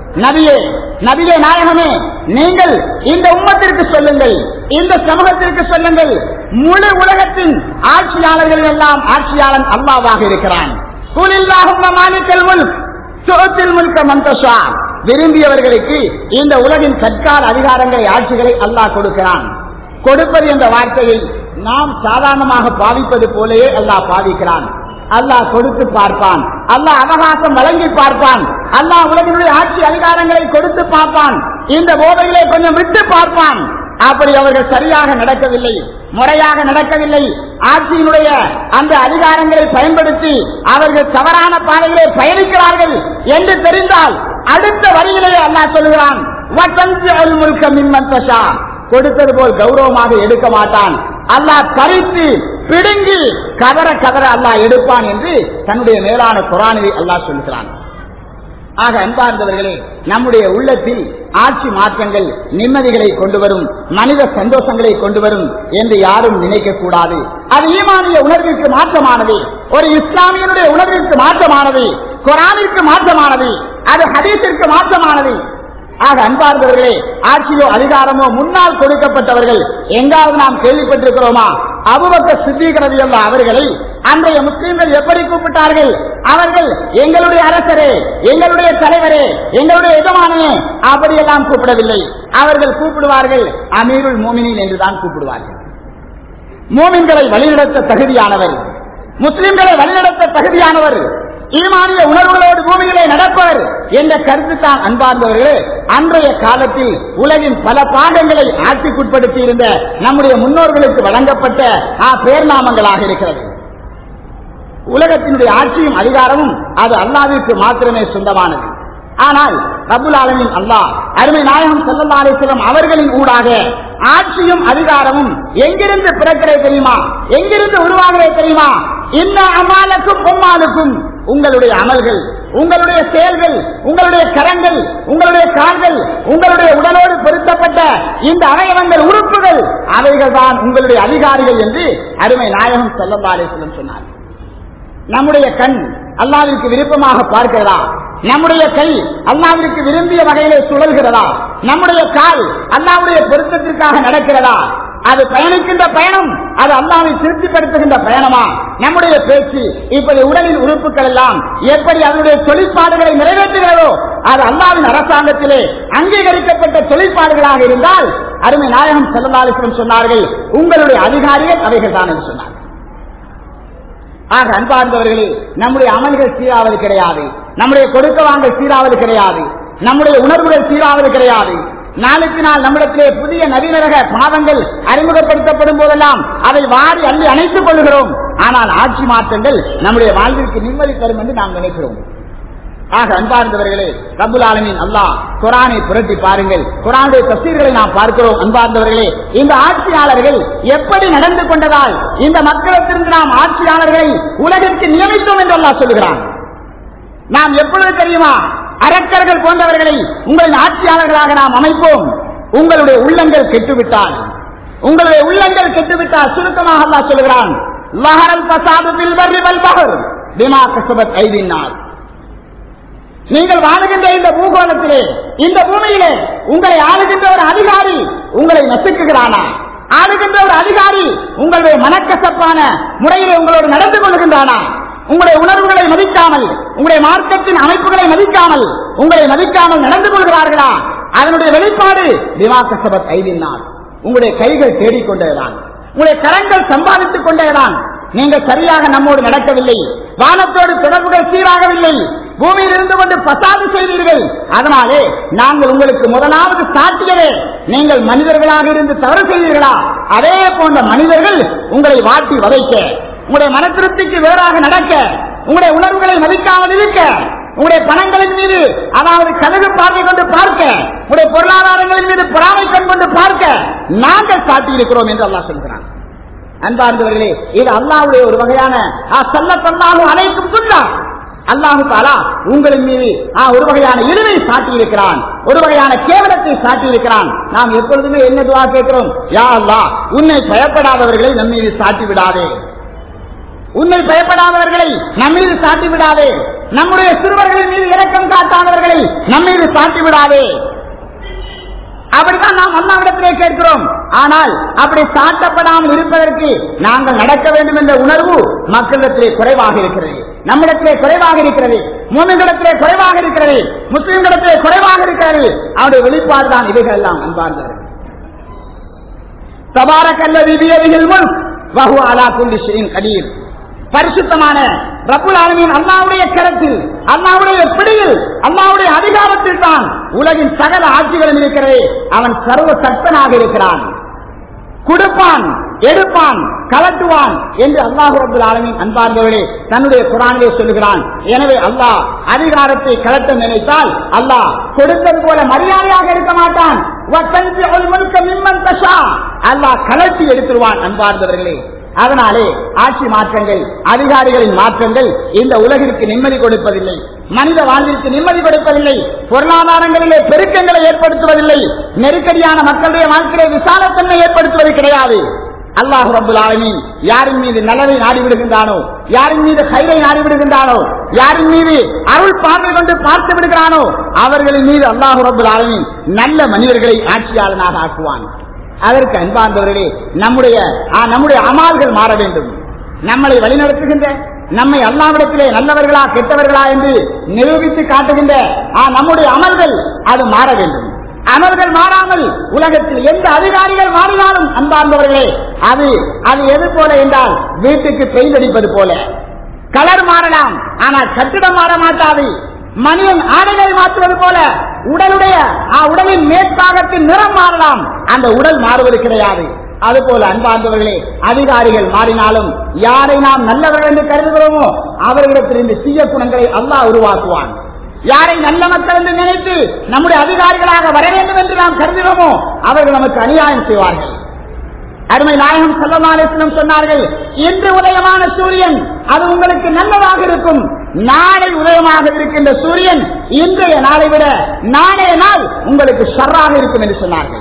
நபியே நபியே நாயகமே நீங்கள் இந்த உம்மத்திற்கு சொல்லுங்கள் இந்த சமூகத்திற்கு சொல்லுங்கள் முழு உலகத்தின் ஆட்சியாளர்கள் எல்லாம் ஆட்சியாளன் அல்லாவாக இருக்கிறான் குலில்லாஹும்ம மாலிக்கல் முல்க் துஅத்தில் முல்க மன் தஷா. விரும்பியவர்களுக்கு இந்த உலகின் சர்க்கார் அதிகாரங்களை ஆட்சிகளை அல்லாஹ் கொடுக்கிறான் கொடுப்பது என்ற வார்த்தையை நாம் சாதாரணமாக பாவிப்பது போலவே அல்லாஹ் பாவிக்கிறான் அல்லாஹ் கொடுத்து பார்ப்பான் அல்லாஹ் அவகாசம் வழங்கி பார்ப்பான் அல்லாஹ் உலகினுடைய ஆட்சி அதிகாரங்களை கொடுத்து பார்ப்பான் இந்த போதைகளை கொஞ்சம் விட்டு பார்ப்பான் அப்படி அவர்கள் சரியாக நடக்கவில்லை முறையாக நடக்கவில்லை ஆட்சியினுடைய அந்த அதிகாரங்களை பயன்படுத்தி அவர்கள் தவறான பாதைகளை பயணிக்கிறார்கள் என்று தெரிந்தால் அடுத்த வரியிலேயே அல்லாஹ் சொல்கிறான் "வதன்சிஉல் முல்க மிம்மன் தஷா." கொடுத்தது போல் கௌரவமாக எடுக்க மாட்டான் அல்லாஹ் பறித்து பிடுங்கி கதற கதற அல்லாஹ் எடுப்பான் என்று தன்னுடைய மேலான குரானில் அல்லாஹ் சொல்கிறான் ஆக அன்பார்ந்தவர்களே நம்முடைய உள்ளத்தில் ஆட்சி மாற்றங்கள் நிம்மதிகளை கொண்டு வரும் மனித சந்தோஷங்களை கொண்டு வரும் என்று யாரும் நினைக்க கூடாது அது ஈமானிய உணர்விற்கு மாற்றமானது ஒரு இஸ்லாமியனுடைய உணர்விற்கு மாற்றமானது குரானிற்கு மாற்றமானது அது ஹதீஸிற்கு மாற்றமானது ஆக அன்பார்ந்தவர்களே ஆட்சியோ அதிகாரமோ முன்னால் கொடுக்கப்பட்டவர்கள் எங்காவது நாம் கேள்விப்பட்டிருக்கிறோமா அபுபக்க சித்திகிறது அல்ல அவர்களை அன்றைய முஸ்லிம்கள் எப்படி கூப்பிட்டார்கள் அவர்கள் எங்களுடைய அரசரே எங்களுடைய தலைவரே எங்களுடைய எஜமானே அப்படியெல்லாம் கூப்பிடவில்லை அவர்கள் கூப்பிடுவார்கள் அமீருல் மோமினின் என்றுதான் கூப்பிடுவார்கள் மோமின்களை வழிநடத்த தகுதியானவர் முஸ்லிம்களை வழிநடத்த தகுதியானவர் ஈமானிய உணர்வுகளோடு பூமியிலே நடப்பவர் என்ற கருத்து தான் அன்பார்ந்தவர்களே அன்றைய காலத்தில் உலகின் பல பாகங்களை ஆட்சிக்குட்படுத்தி இருந்த நம்முடைய முன்னோர்களுக்கு வழங்கப்பட்ட ஆ, பேர்நாமங்களாக இருக்கிறது உலகத்தினுடைய ஆட்சியும் அதிகாரமும் அது அல்லாவிற்கு மாத்திரமே சொந்தமானது ஆனால் ரபுல் ஆலமின் அல்லாஹ் அருமை நாயகம் ஸல்லல்லாஹு அலைஹி வஸல்லம் அவர்களின் ஊடாக ஆட்சியும் அதிகாரமும் எங்கிருந்து பிறக்கிறது தெரியுமா எங்கிருந்து உருவாகிறது தெரியுமா இன்ன அமாலுக்கும் பொம்மாலுக்கும் உங்களுடைய அமல்கள் உங்களுடைய செயல்கள் உங்களுடைய கரங்கள் உங்களுடைய கால்கள் உங்களுடைய உடலோடு பொருத்தப்பட்ட இந்த அவயவங்கள் உறுப்புகள் அவைகள் தான் உங்களுடைய அதிகாரிகள் என்று அருமை நாயகம் ஸல்லல்லாஹு அலைஹி வஸல்லம் சொன்னார் நம்முடைய கண் அல்லாவிற்கு விருப்பமாக பார்க்கிறதா நம்முடைய கை அல்லாவிற்கு விரும்பிய வகையிலே சுழல்கிறதா நம்முடைய கால் அல்லாவுடைய பொருத்தத்திற்காக நடக்கிறதா அது பயணிக்கின்ற பயணம் அது அல்லாவை திருப்திப்படுத்துகின்ற பயணமா நம்முடைய பேச்சு இப்படி உடலின் உறுப்புகள் எல்லாம் எப்படி அதனுடைய தொழிற்பாடுகளை நிறைவேற்றுகிறதோ அது அல்லாவின் அரசாங்கத்திலே அங்கீகரிக்கப்பட்ட தொழிற்பாடுகளாக இருந்தால் அருமை நாயகம் செல்லலாலிசனம் சொன்னார்கள் உங்களுடைய அதிகாரிகள் அவைகள் தான் என்று சொன்னார்கள் ஆக அன்பார்ந்தவர்களே நம்முடைய அமல்கள் சீராவது கிடையாது நம்முடைய கொடுக்க வாங்கல் சீராவது கிடையாது நம்முடைய உணர்வுகள் சீராவது கிடையாது நாளுக்கு நாள் நம்மிடத்திலே புதிய நவீன ரக பாவங்கள் அறிமுகப்படுத்தப்படும் போதெல்லாம் அதை வாரி அள்ளி அணைத்துக் கொள்கிறோம் ஆனால் ஆட்சி மாற்றங்கள் நம்முடைய வாழ்விற்கு நிம்மதி தரும் என்று நாம் நினைக்கிறோம் ஆக அன்பார்ந்தவர்களே ரபுல் ஆலமின் அல்லாஹ் குரானை புரட்டி பாருங்கள் குரானுடைய தஸ்தீர்களை நாம் பார்க்கிறோம் அன்பார்ந்தவர்களே இந்த ஆட்சியாளர்கள் எப்படி நடந்து கொண்டதால் இந்த மக்களிடத்திலிருந்து நாம் ஆட்சியாளர்களை உலகிற்கு நியமித்தோம் என்று அல்லாஹ் சொல்கிறான் நாம் எப்பொழுது தெரியுமா அரக்கர்கள் போன்றவர்களை உங்களின் ஆட்சியாளர்களாக நாம் அமைப்போம் உங்களுடைய உள்ளங்கள் கெட்டுவிட்டால் உங்களுடைய உள்ளங்கள் கெட்டுவிட்டால் சுருக்கமாக அல்லாஹ் சொல்கிறான் லஹரல் பசாது பில் பர்ரி வல் பஹர் பிமா கஸபத் ஐதின்னார் நீங்கள் வாழுகின்ற இந்த பூகோளத்திலே இந்த பூமியிலே உங்களை ஆளுகின்ற ஒரு அதிகாரி உங்களை நசுக்குகிறானா ஆளுகின்ற ஒரு அதிகாரி உங்களுடைய மனக்கசப்பான முறையிலே உங்களோடு நடந்து கொள்கின்றானா உங்களுடைய உணர்வுகளை மதிக்காமல் உங்களுடைய மார்க்கத்தின் அமைப்புகளை மதிக்காமல் உங்களை மதிக்காமல் நடந்து கொள்கிறார்களா அதனுடைய வெளிப்பாடு திவாகசபத் ஐதினார் உங்களுடைய கைகள் தேடிக்கொண்டேதான் உங்களுடைய கரங்கள் சம்பாதித்துக் கொண்டேதான் நீங்கள் சரியாக நம்மோடு நடக்கவில்லை வானத்தோடு தொடர்புகள் சீராகவில்லை பூமியில் இருந்து கொண்டு பசாது செய்தீர்கள் அதனாலே நாங்கள் உங்களுக்கு முதலாவது சாட்டியதே நீங்கள் மனிதர்களாக இருந்து தவறு செய்தீர்களா அதே போன்ற மனிதர்கள் உங்களை வாட்டி வதைக்க உங்களுடைய மன திருப்திக்கு வேறாக நடக்க உங்களுடைய உணர்வுகளை மதிக்காமல் இருக்க உங்களுடைய பணங்களின் மீது அதாவது கழுகு பார்வை கொண்டு பார்க்க உங்களுடைய பொருளாதாரங்களின் மீது பொறாமை கண் கொண்டு பார்க்க நாங்கள் சாட்டியிருக்கிறோம் என்று அல்லாஹ் சொல்கிறான் அன்பார்ந்தவர்களே இது அல்லாவுடைய ஒரு வகையான சல்லத்தல்லாகும் அனைத்தும் சொல்லா அல்லாஹு தாலா உங்களின் மீது ஆ, ஒரு வகையான இழிவை சாட்டியிருக்கிறான் ஒரு வகையான கேவலத்தை சாட்டியிருக்கிறான் நாம் எப்பொழுதுமே என்ன துவா கேட்கிறோம் யா அல்லாஹ் உன்னை பயப்படாதவர்களை நம் மீது சாட்டி விடாதே உன்னை பயப்படாதவர்களை நம் மீது சாட்டி விடாதே நம்முடைய சிறுவர்களின் மீது இரக்கம் காட்டாதவர்களை நம்மை மீது சாட்டி விடாதே அப்படித்தான் நாம் அல்லாவிடத்திலே கேட்கிறோம் ஆனால் அப்படி சாட்டப்படாமல் இருப்பதற்கு நாங்கள் நடக்க வேண்டும் என்ற உணர்வு மக்களிடத்திலே குறைவாக இருக்கிறது நம்மிடத்திலே குறைவாக இருக்கிறது மூமிகளிடத்திலே குறைவாக இருக்கிறது முஸ்லிம்களிடத்திலே குறைவாக இருக்கிறது அவருடைய வெளிப்பாடு தான் இவைகள் எல்லாம் அன்பார்ந்தார்கள் தபாரக் அல்லது வியதிகள் முன் வஹு அலா குல்லி ஷைஇன் கதீர் பரிசுத்தமான ரப்புல் ஆலமீன் அல்லாவுடைய கரத்தில் அல்லாவுடைய பிடியில் அல்லாவுடைய அதிகாரத்தில் தான் உலகின் சகல ஆட்சிகளும் இருக்கிறது அவன் சர்வ சக்தனாக இருக்கிறான் கொடுப்பான் எடுப்பான் கலட்டுவான் என்று அல்லாஹு ரபுல் ஆலமின் அன்பார்ந்தவர்களே தன்னுடைய குரானிலே சொல்லுகிறான் எனவே அல்லாஹ் அதிகாரத்தை கலட்ட நினைத்தால் அல்லாஹ் கொடுத்தது போல மரியாதையாக இருக்க மாட்டான் அல்லாஹ் கலட்டி எடுத்துருவான் அன்பார்ந்தவர்களே அதனாலே ஆட்சி மாற்றங்கள் அதிகாரிகளின் மாற்றங்கள் இந்த உலகிற்கு நிம்மதி கொடுப்பதில்லை மனித வாழ்விற்கு நிம்மதி கொடுப்பதில்லை பொருளாதாரங்களிலே பெருக்கங்களை ஏற்படுத்துவதில்லை நெருக்கடியான மக்களுடைய வாழ்க்கையை விசாலத்தன்மை ஏற்படுத்துவது கிடையாது அல்லாஹு ரபுல் ஆலமீன் யாரின் மீது நலவை நாடி விடுகின்றானோ யாரின் மீது கயிறை நாடி விடுகின்றானோ யாரின் மீது அருள் பார்வை கொண்டு பார்த்து விடுகிறானோ அவர்களின் மீது அல்லாஹு ரபுல் ஆலமீன் நல்ல மனிதர்களை ஆட்சியாளனாக ஆக்குவான் அதற்கு அன்பார்ந்தவர்களே நம்முடைய ஆ, நம்முடைய அமால்கள் மாற வேண்டும் நம்மளை வழிநடத்துகின்ற நம்மை அல்லாவிடத்திலே நல்லவர்களா கெட்டவர்களா என்று நிரூபித்து காட்டுகின்ற ஆ, நம்முடைய அமல்கள் அது மாற வேண்டும் அமல்கள் மாறாமல் உலகத்தில் எந்த அதிகாரிகள் மாறினாலும் அன்பார்ந்தவர்களே அது அது எது போல என்றால் வீட்டுக்கு பெயிண்ட் அடிப்பது போல கலர் மாறலாம் ஆனால் கட்டிடம் மாற மாட்டாது மனிதன் ஆடைகளை மாற்றுவது போல உடலுடைய ஆ, உடலின் மேற்பாகத்தின் நிறம் மாறலாம் அந்த உடல் மாறுவது கிடையாது அதுபோல அன்பார்ந்தவர்களே அதிகாரிகள் மாறினாலும் யாரை நாம் நல்லவர்கள் என்று கருதுகிறோமோ அவர்களிடத்திலிருந்து தீய குணங்களை அல்லாஹ் உருவாக்குவான் யாரை நல்ல மக்கள் என்று நினைத்து நம்முடைய அதிகாரிகளாக வர வேண்டும் என்று நாம் கருதுகிறோமோ அவர்கள் நமக்கு அநியாயம் செய்வார்கள் அருமை நாயகம் செல்லமாலேசனம் சொன்னார்கள் இன்று உதயமான சூரியன் அது உங்களுக்கு நல்லதாக இருக்கும் நாளை உதயமாக இருக்கின்ற சூரியன் இன்றைய நாளை விட நாளைய நாள் உங்களுக்கு ஷர்ராக இருக்கும் என்று சொன்னார்கள்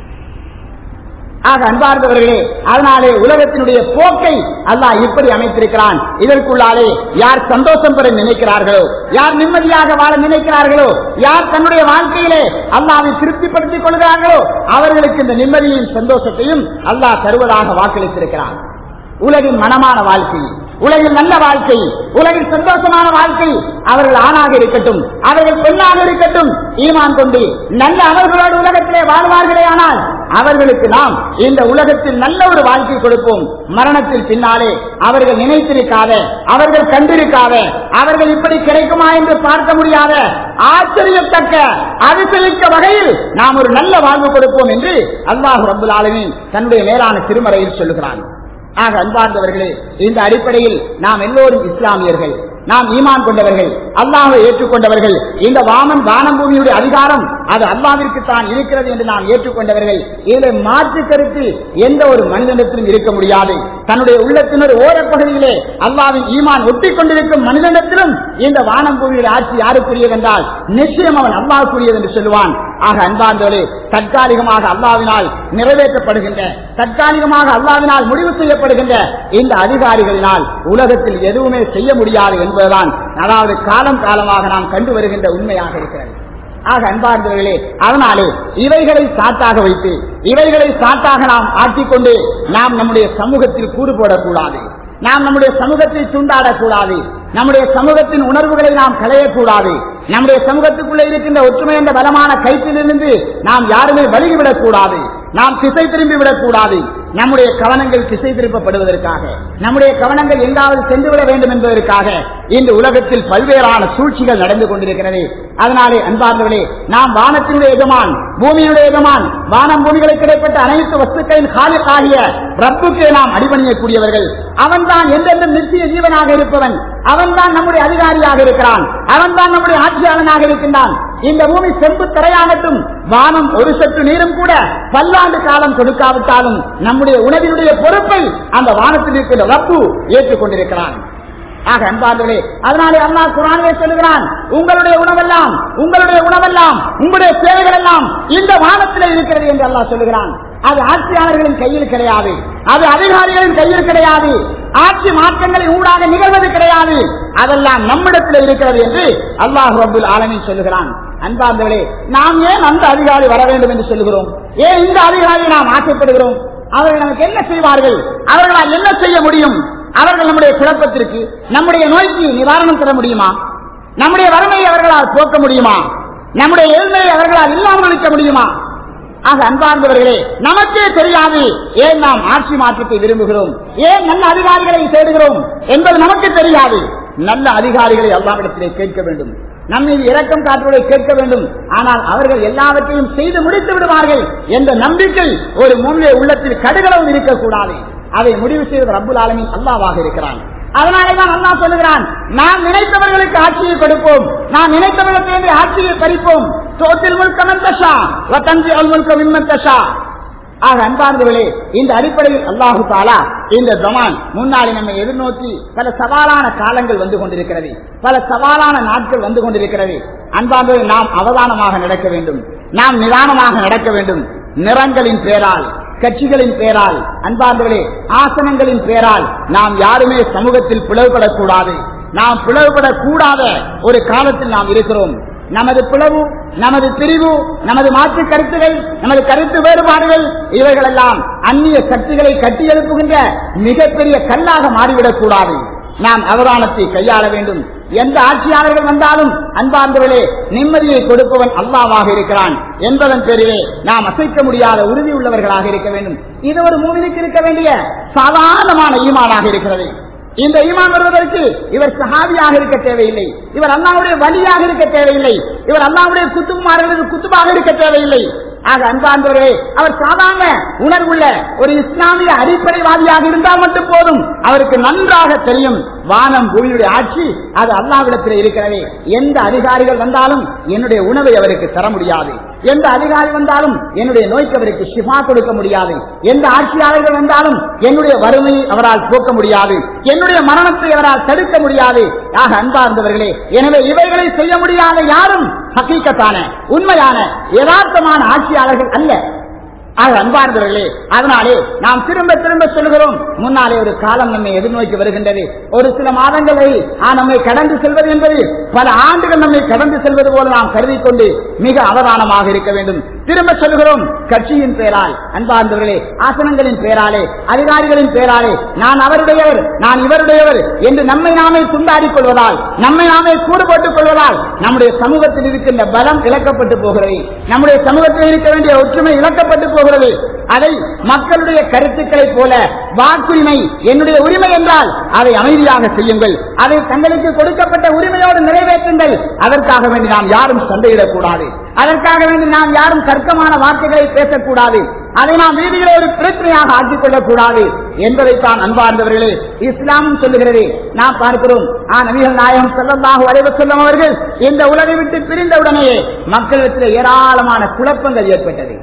ஆக அன்பார்ந்தவர்களே அதனாலே உலகத்தினுடைய போக்கை அல்லாஹ் இப்படி அமைத்திருக்கிறான் இதற்குள்ளாலே யார் சந்தோஷம் பெற நினைக்கிறார்களோ யார் நிம்மதியாக வாழ நினைக்கிறார்களோ யார் தன்னுடைய வாழ்க்கையிலே அல்லாவை திருப்திப்படுத்திக் கொள்கிறார்களோ அவர்களுக்கு இந்த நிம்மதியும் சந்தோஷத்தையும் அல்லாஹ் தருவதாக வாக்களித்திருக்கிறான் உலகின் மனமான வாழ்க்கை உலகில் நல்ல வாழ்க்கை உலகில் சந்தோஷமான வாழ்க்கை அவர்கள் ஆணாக இருக்கட்டும் அவர்கள் பெண்ணாக இருக்கட்டும் ஈமான் கொண்டு நல்ல அவர்களோடு உலகத்திலே வாழ்வார்களே ஆனால் அவர்களுக்கு நாம் இந்த உலகத்தில் நல்ல ஒரு வாழ்க்கை கொடுப்போம் மரணத்தில் பின்னாலே அவர்கள் நினைத்திருக்காத அவர்கள் கண்டிருக்காத அவர்கள் இப்படி கிடைக்குமா என்று பார்க்க முடியாத ஆச்சரியத்தக்க அதிசயிக்க வகையில் நாம் ஒரு நல்ல வாழ்வு கொடுப்போம் என்று அல்லாஹ் ரபுல் ஆலமீன் தன்னுடைய மேலான திருமறையில் சொல்லுகிறான் ஆக அன்பார்ந்தவர்களே இந்த அடிப்படையில் நாம் எல்லோரும் இஸ்லாமியர்கள் நாம் ஈமான் கொண்டவர்கள் அல்லாஹை ஏற்றுக்கொண்டவர்கள் இந்த வாமன் வானம் பூமியுடைய அதிகாரம் அது அல்லாவிற்கு தான் இருக்கிறது என்று நாம் ஏற்றுக்கொண்டவர்கள் இதில் மாற்று கருத்து எந்த ஒரு மனிதனிடத்திலும் இருக்க முடியாது தன்னுடைய உள்ளத்தின் ஒரு ஓரப்பகுதியிலே அல்லாவின் ஈமான் ஒட்டி கொண்டிருக்கும் மனிதனிடத்திலும் இந்த வானம் பூமியுடைய ஆட்சி யாருக்குரியது என்றால் நிச்சயம் அவன் அல்லாவுக்குரியது என்று சொல்லுவான் ஆக அன்பார்ந்தவர்களே தற்காலிகமாக அல்லாவினால் நிறைவேற்றப்படுகின்ற தற்காலிகமாக அல்லாவினால் முடிவு செய்யப்படுகின்ற இந்த அதிகாரிகளினால் உலகத்தில் எதுவுமே செய்ய முடியாது என்பதுதான் அதாவது காலம் காலமாக நாம் கண்டு வருகின்ற உண்மையாக இருக்கிறது ஆக அன்பார்ந்தவர்களே அதனாலே இவைகளை சாட்டாக வைத்து இவைகளை சாட்டாக நாம் ஆட்டிக்கொண்டு நாம் நம்முடைய சமூகத்தில் கூறு போடக்கூடாது நாம் நம்முடைய சமூகத்தை துண்டாடக்கூடாது நம்முடைய சமூகத்தின் உணர்வுகளை நாம் களையக்கூடாது நம்முடைய சமூகத்துக்குள்ளே இருக்கின்ற ஒற்றுமை என்ற பலமான கைத்திலிருந்து நாம் யாருமே வழுகிவிடக் கூடாது நாம் திசை திரும்பி விடக்கூடாது நம்முடைய கவனங்கள் திசை திருப்பப்படுவதற்காக நம்முடைய கவனங்கள் எங்காவது சென்றுவிட வேண்டும் என்பதற்காக இன்று உலகத்தில் பல்வேறான சூழ்ச்சிகள் நடந்து கொண்டிருக்கிறது அதனாலே அன்பார்ந்தவர்களே நாம் வானத்தினுடைய எஜமான் பூமியுடைய எஜமான் வானம் பூமிகளுக்கு இடைப்பட்ட அனைத்து வஸ்துக்களின் காலிக் ஆகிய ரப்புக்கே நாம் அடிபணியக்கூடியவர்கள் அவன்தான் எந்தெந்த நிச்சய ஜீவனாக இருப்பவன் அவன்தான் நம்முடைய அதிகாரியாக இருக்கிறான் அவன்தான் நம்முடைய ஆட்சியாளனாக இருக்கின்றான் இந்த பூமி செம்பு தரையாகட்டும் வானம் ஒரு சற்று நீரும் கூட பல்லாண்டு காலம் கொடுக்காவிட்டாலும் நம்முடைய உணவினுடைய பொறுப்பை அந்த வானத்தில் இருக்கின்ற ரப்பு ஏற்றுக்கொண்டிருக்கிறான் ஆக அன்பார்களே அதனாலே அல்லாஹ் குரானிலே சொல்லுகிறான் உங்களுடைய உணவெல்லாம் உங்களுடைய உணவெல்லாம் உங்களுடைய சேவைகள் எல்லாம் இந்த வானத்திலே இருக்கிறது என்று அல்லாஹ் சொல்லுகிறான் அது ஆட்சியாளர்களின் கையில் கிடையாது அது அதிகாரிகளின் கையில் கிடையாது ஆட்சி மாற்றங்களை ஊடாக நிகழ்வது கிடையாது அதெல்லாம் நம்மிடத்தில் இருக்கிறது என்று அல்லாஹ் ரபுல் ஆலமின் சொல்லுகிறான் அன்பார்ந்தவர்களே நாம் ஏன் அந்த அதிகாரி வர வேண்டும் என்று சொல்லுகிறோம் ஏன் இந்த அதிகாரியை நாம் ஆசைப்படுகிறோம் அவர்கள் நமக்கு என்ன செய்வார்கள் அவர்களால் என்ன செய்ய முடியும் அவர்கள் நம்முடைய குழப்பத்திற்கு நம்முடைய நோய்க்கு நிவாரணம் தர முடியுமா நம்முடைய வறுமையை அவர்களால் போக்க முடியுமா நம்முடைய ஏழ்மையை அவர்களால் இல்லாமல் அளிக்க முடியுமா ஆக அன்பார்ந்தவர்களே நமக்கே தெரியாது ஏன் நாம் ஆட்சி மாற்றத்தை விரும்புகிறோம் ஏன் நல்ல அதிகாரிகளை தேடுகிறோம் என்பது நமக்கு தெரியாது நல்ல அதிகாரிகளை அல்லாவிடத்திலே கேட்க வேண்டும் நம்மீது இரக்கம் காட்டுவதை கேட்க வேண்டும் ஆனால் அவர்கள் எல்லாவற்றையும் செய்து முடித்து விடுவார்கள் என்ற நம்பிக்கை ஒரு முன்னே உள்ளத்தில் கடுகளவும் இருக்கக்கூடாது அதை முடிவு செய்வது ரப்புல் ஆலமின் அல்லாவாக இருக்கிறான் அதனாலேதான் அல்லா சொல்லுகிறான் நாம் நினைத்தவர்களுக்கு ஆட்சியை கொடுப்போம் நாம் நினைத்தவர்களுக்கு ஆட்சியை பறிப்போம் சோத்தில் முழுக்க தஷா வத்தஞ்சி அல் முழுக்க விம்மன் தஷா ஆக அன்பார்ந்தவர்களே இந்த அடிப்படையில் அல்லாஹு தாலா இந்த ஜமான் முன்னாடி நம்மை எதிர்நோக்கி பல சவாலான காலங்கள் வந்து கொண்டிருக்கிறது பல சவாலான நாட்கள் வந்து கொண்டிருக்கிறது அன்பார்ந்தவர்கள் நாம் அவதானமாக நடக்க வேண்டும் நாம் நிதானமாக நடக்க வேண்டும் நிறங்களின் பேரால் கட்சிகளின் பேரால் அன்பார்ந்தவர்களே ஆசனங்களின் பேரால் நாம் யாருமே சமூகத்தில் பிளவுபடக்கூடாது நாம் பிளவுபடக்கூடாத ஒரு காலத்தில் நாம் இருக்கிறோம் நமது பிளவு நமது பிரிவு நமது மாற்று கருத்துகள் நமது கருத்து வேறுபாடுகள் இவைகளெல்லாம் அந்நிய சக்திகளை கட்டியெழுப்புகின்ற மிகப்பெரிய கல்லாக மாறிவிடக் கூடாது நாம் அவதானத்தை கையாள வேண்டும் எந்த ஆட்சியாளர்கள் வந்தாலும் அன்பார்ந்தவர்களே நிம்மதியை கொடுப்பவன் அல்லாவாக இருக்கிறான் என்பதன் பேரிலே நாம் அசைக்க முடியாத உறுதி உள்ளவர்களாக இருக்க வேண்டும் இது ஒரு மூவிலுக்கு இருக்க வேண்டிய சாதாரணமான ஈமானாக இருக்கிறது இந்த ஈமான் வருவதற்கு இவர் சஹாபியாக இருக்க தேவையில்லை இவர் அல்லாவுடைய வழியாக இருக்க தேவையில்லை இவர் அல்லாவுடைய குத்துமார்களுக்கு குத்துபாக இருக்க தேவையில்லை ஆக அன்பார்ந்தவர்களே அவர் சாதாரண உணர்வுள்ள ஒரு இஸ்லாமிய அடிப்படைவாதியாக இருந்தால் மட்டும் போதும் அவருக்கு நன்றாக தெரியும் வானம் பூமியுடைய ஆட்சி அது அல்லாவிடத்தில் இருக்கிறது எந்த அதிகாரிகள் வந்தாலும் என்னுடைய உணவை அவருக்கு தர முடியாது எந்த அதிகாரி வந்தாலும் என்னுடைய நோய்க்கு அவருக்கு ஷிஃபா கொடுக்க முடியாது எந்த ஆட்சியாளர்கள் வந்தாலும் என்னுடைய வறுமையை அவரால் போக்க முடியாது என்னுடைய மரணத்தை அவரால் தடுக்க முடியாது ஆக அன்பார்ந்தவர்களே எனவே இவைகளை செய்ய முடியாத யாரும் ஹக்கீக்கத்தான உண்மையான யதார்த்தமான ஆட்சியாளர்கள் அல்ல ஆக அன்பார்ந்தவர்களே அதனாலே நாம் திரும்ப திரும்ப சொல்கிறோம் முன்னாலே ஒரு காலம் நம்மை எதிர்நோக்கி வருகின்றது ஒரு சில மாதங்களை நம்மை கடந்து செல்வது என்பது பல ஆண்டுகள் நம்மை கடந்து செல்வது போல நாம் கருதி கொண்டு மிக அவதானமாக இருக்க வேண்டும் திரும்ப சொல்கிறோம் கட்சியின் பெயரால் அன்பார்ந்தவர்களே ஆசனங்களின் பெயராலே அதிகாரிகளின் பெயராலே நான் அவருடையவர் நான் இவருடையவர் என்று நம்மை நாமே துண்டாடிக் கொள்வதால் நம்மை நாமே கூறு போட்டுக் கொள்வதால் நம்முடைய சமூகத்தில் இருக்கின்ற பலம் இழக்கப்பட்டு போகிறது நம்முடைய சமூகத்தில் இருக்க வேண்டிய ஒற்றுமை இழக்கப்பட்டு போகிறது அதை மக்களுடைய கருத்துக்களை போல வாக்குரிமை என்னுடைய உரிமை என்றால் அதை அமைதியாக செய்யுங்கள் அதை தங்களுக்கு கொடுக்கப்பட்ட உரிமையோடு நிறைவேற்றுங்கள் அதற்காக வேண்டி நாம் யாரும் சண்டையிடக்கூடாது அதற்காக வேண்டி நாம் யாரும் தர்க்கமான வார்த்தைகளை பேசக்கூடாது அதை நாம் வீதிகளை ஒரு பிரச்சனையாக ஆக்கிக் கொள்ளக்கூடாது என்பதைத்தான் அன்பார்ந்தவர்களே இஸ்லாமும் சொல்லுகிறது நாம் பார்க்கிறோம் ஆ நபிகள் நாயகம் செல்லமாக வரைவு செல்லும் அவர்கள் இந்த உலகை விட்டு பிரிந்தவுடனேயே மக்களிடத்தில் ஏராளமான குழப்பங்கள் ஏற்பட்டது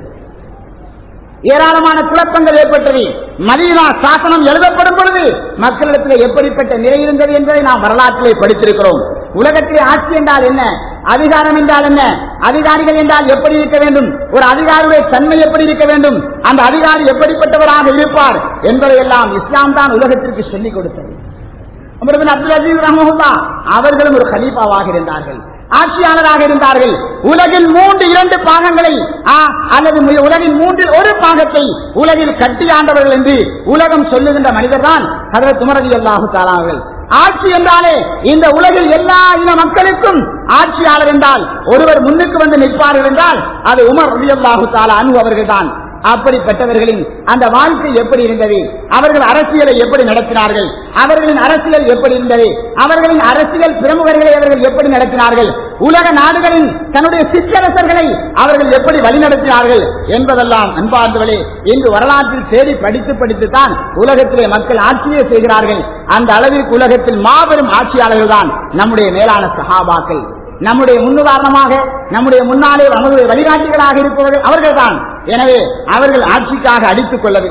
ஏராளமான குழப்பங்கள் ஏற்பட்டது மதீனா சாசனம் எழுதப்படும் பொழுது மக்களிடத்தில் எப்படிப்பட்ட நிலை இருந்தது என்பதை நாம் வரலாற்றிலே படித்திருக்கிறோம் உலகத்திலே ஆட்சி என்றால் என்ன அதிகாரம் என்றால் என்ன அதிகாரிகள் என்றால் எப்படி இருக்க வேண்டும் ஒரு அதிகாரியுடைய தன்மை எப்படி இருக்க வேண்டும் அந்த அதிகாரி எப்படிப்பட்டவராக இருப்பார் என்பதையெல்லாம் இஸ்லாம் தான் உலகத்திற்கு சொல்லிக் கொடுத்தது அப்துல் அஜீஸ் ரஹமுல்லா அவர்களும் ஒரு கலீஃபாவாக இருந்தார்கள் ஆட்சியாளராக இருந்தார்கள் உலகில் மூன்று இரண்டு பாகங்களை அல்லது உலகின் மூன்றில் ஒரு பாகத்தை உலகில் கட்டி ஆண்டவர்கள் என்று உலகம் சொல்லுகின்ற மனிதர் தான் அதற்கு துமரதி அல்லாஹு தாலார்கள் ஆட்சி என்றாலே இந்த உலகில் எல்லா இன மக்களுக்கும் ஆட்சியாளர் என்றால் ஒருவர் முன்னுக்கு வந்து நிற்பார்கள் என்றால் அது உமர் ரவி அல்லாஹு தாலா அனு அவர்கள் தான் அப்படிப்பட்டவர்களின் அந்த வாழ்க்கை எப்படி இருந்தது அவர்கள் அரசியலை எப்படி நடத்தினார்கள் அவர்களின் அரசியல் எப்படி இருந்தது அவர்களின் அரசியல் பிரமுகர்களை அவர்கள் எப்படி நடத்தினார்கள் உலக நாடுகளின் தன்னுடைய சிற்றரசர்களை அவர்கள் எப்படி வழிநடத்தினார்கள் என்பதெல்லாம் அன்பார்ந்தவர்களே இன்று வரலாற்றில் தேடி படித்து படித்துத்தான் உலகத்திலே மக்கள் ஆட்சியை செய்கிறார்கள் அந்த அளவிற்கு உலகத்தில் மாபெரும் ஆட்சியாளர்கள் தான் நம்முடைய மேலான சகாபாக்கள் நம்முடைய முன்னுதாரணமாக நம்முடைய முன்னாலே நம்முடைய வழிகாட்டிகளாக இருப்பவர்கள் அவர்கள்தான் எனவே அவர்கள் ஆட்சிக்காக அடித்துக் கொள்ளவில்லை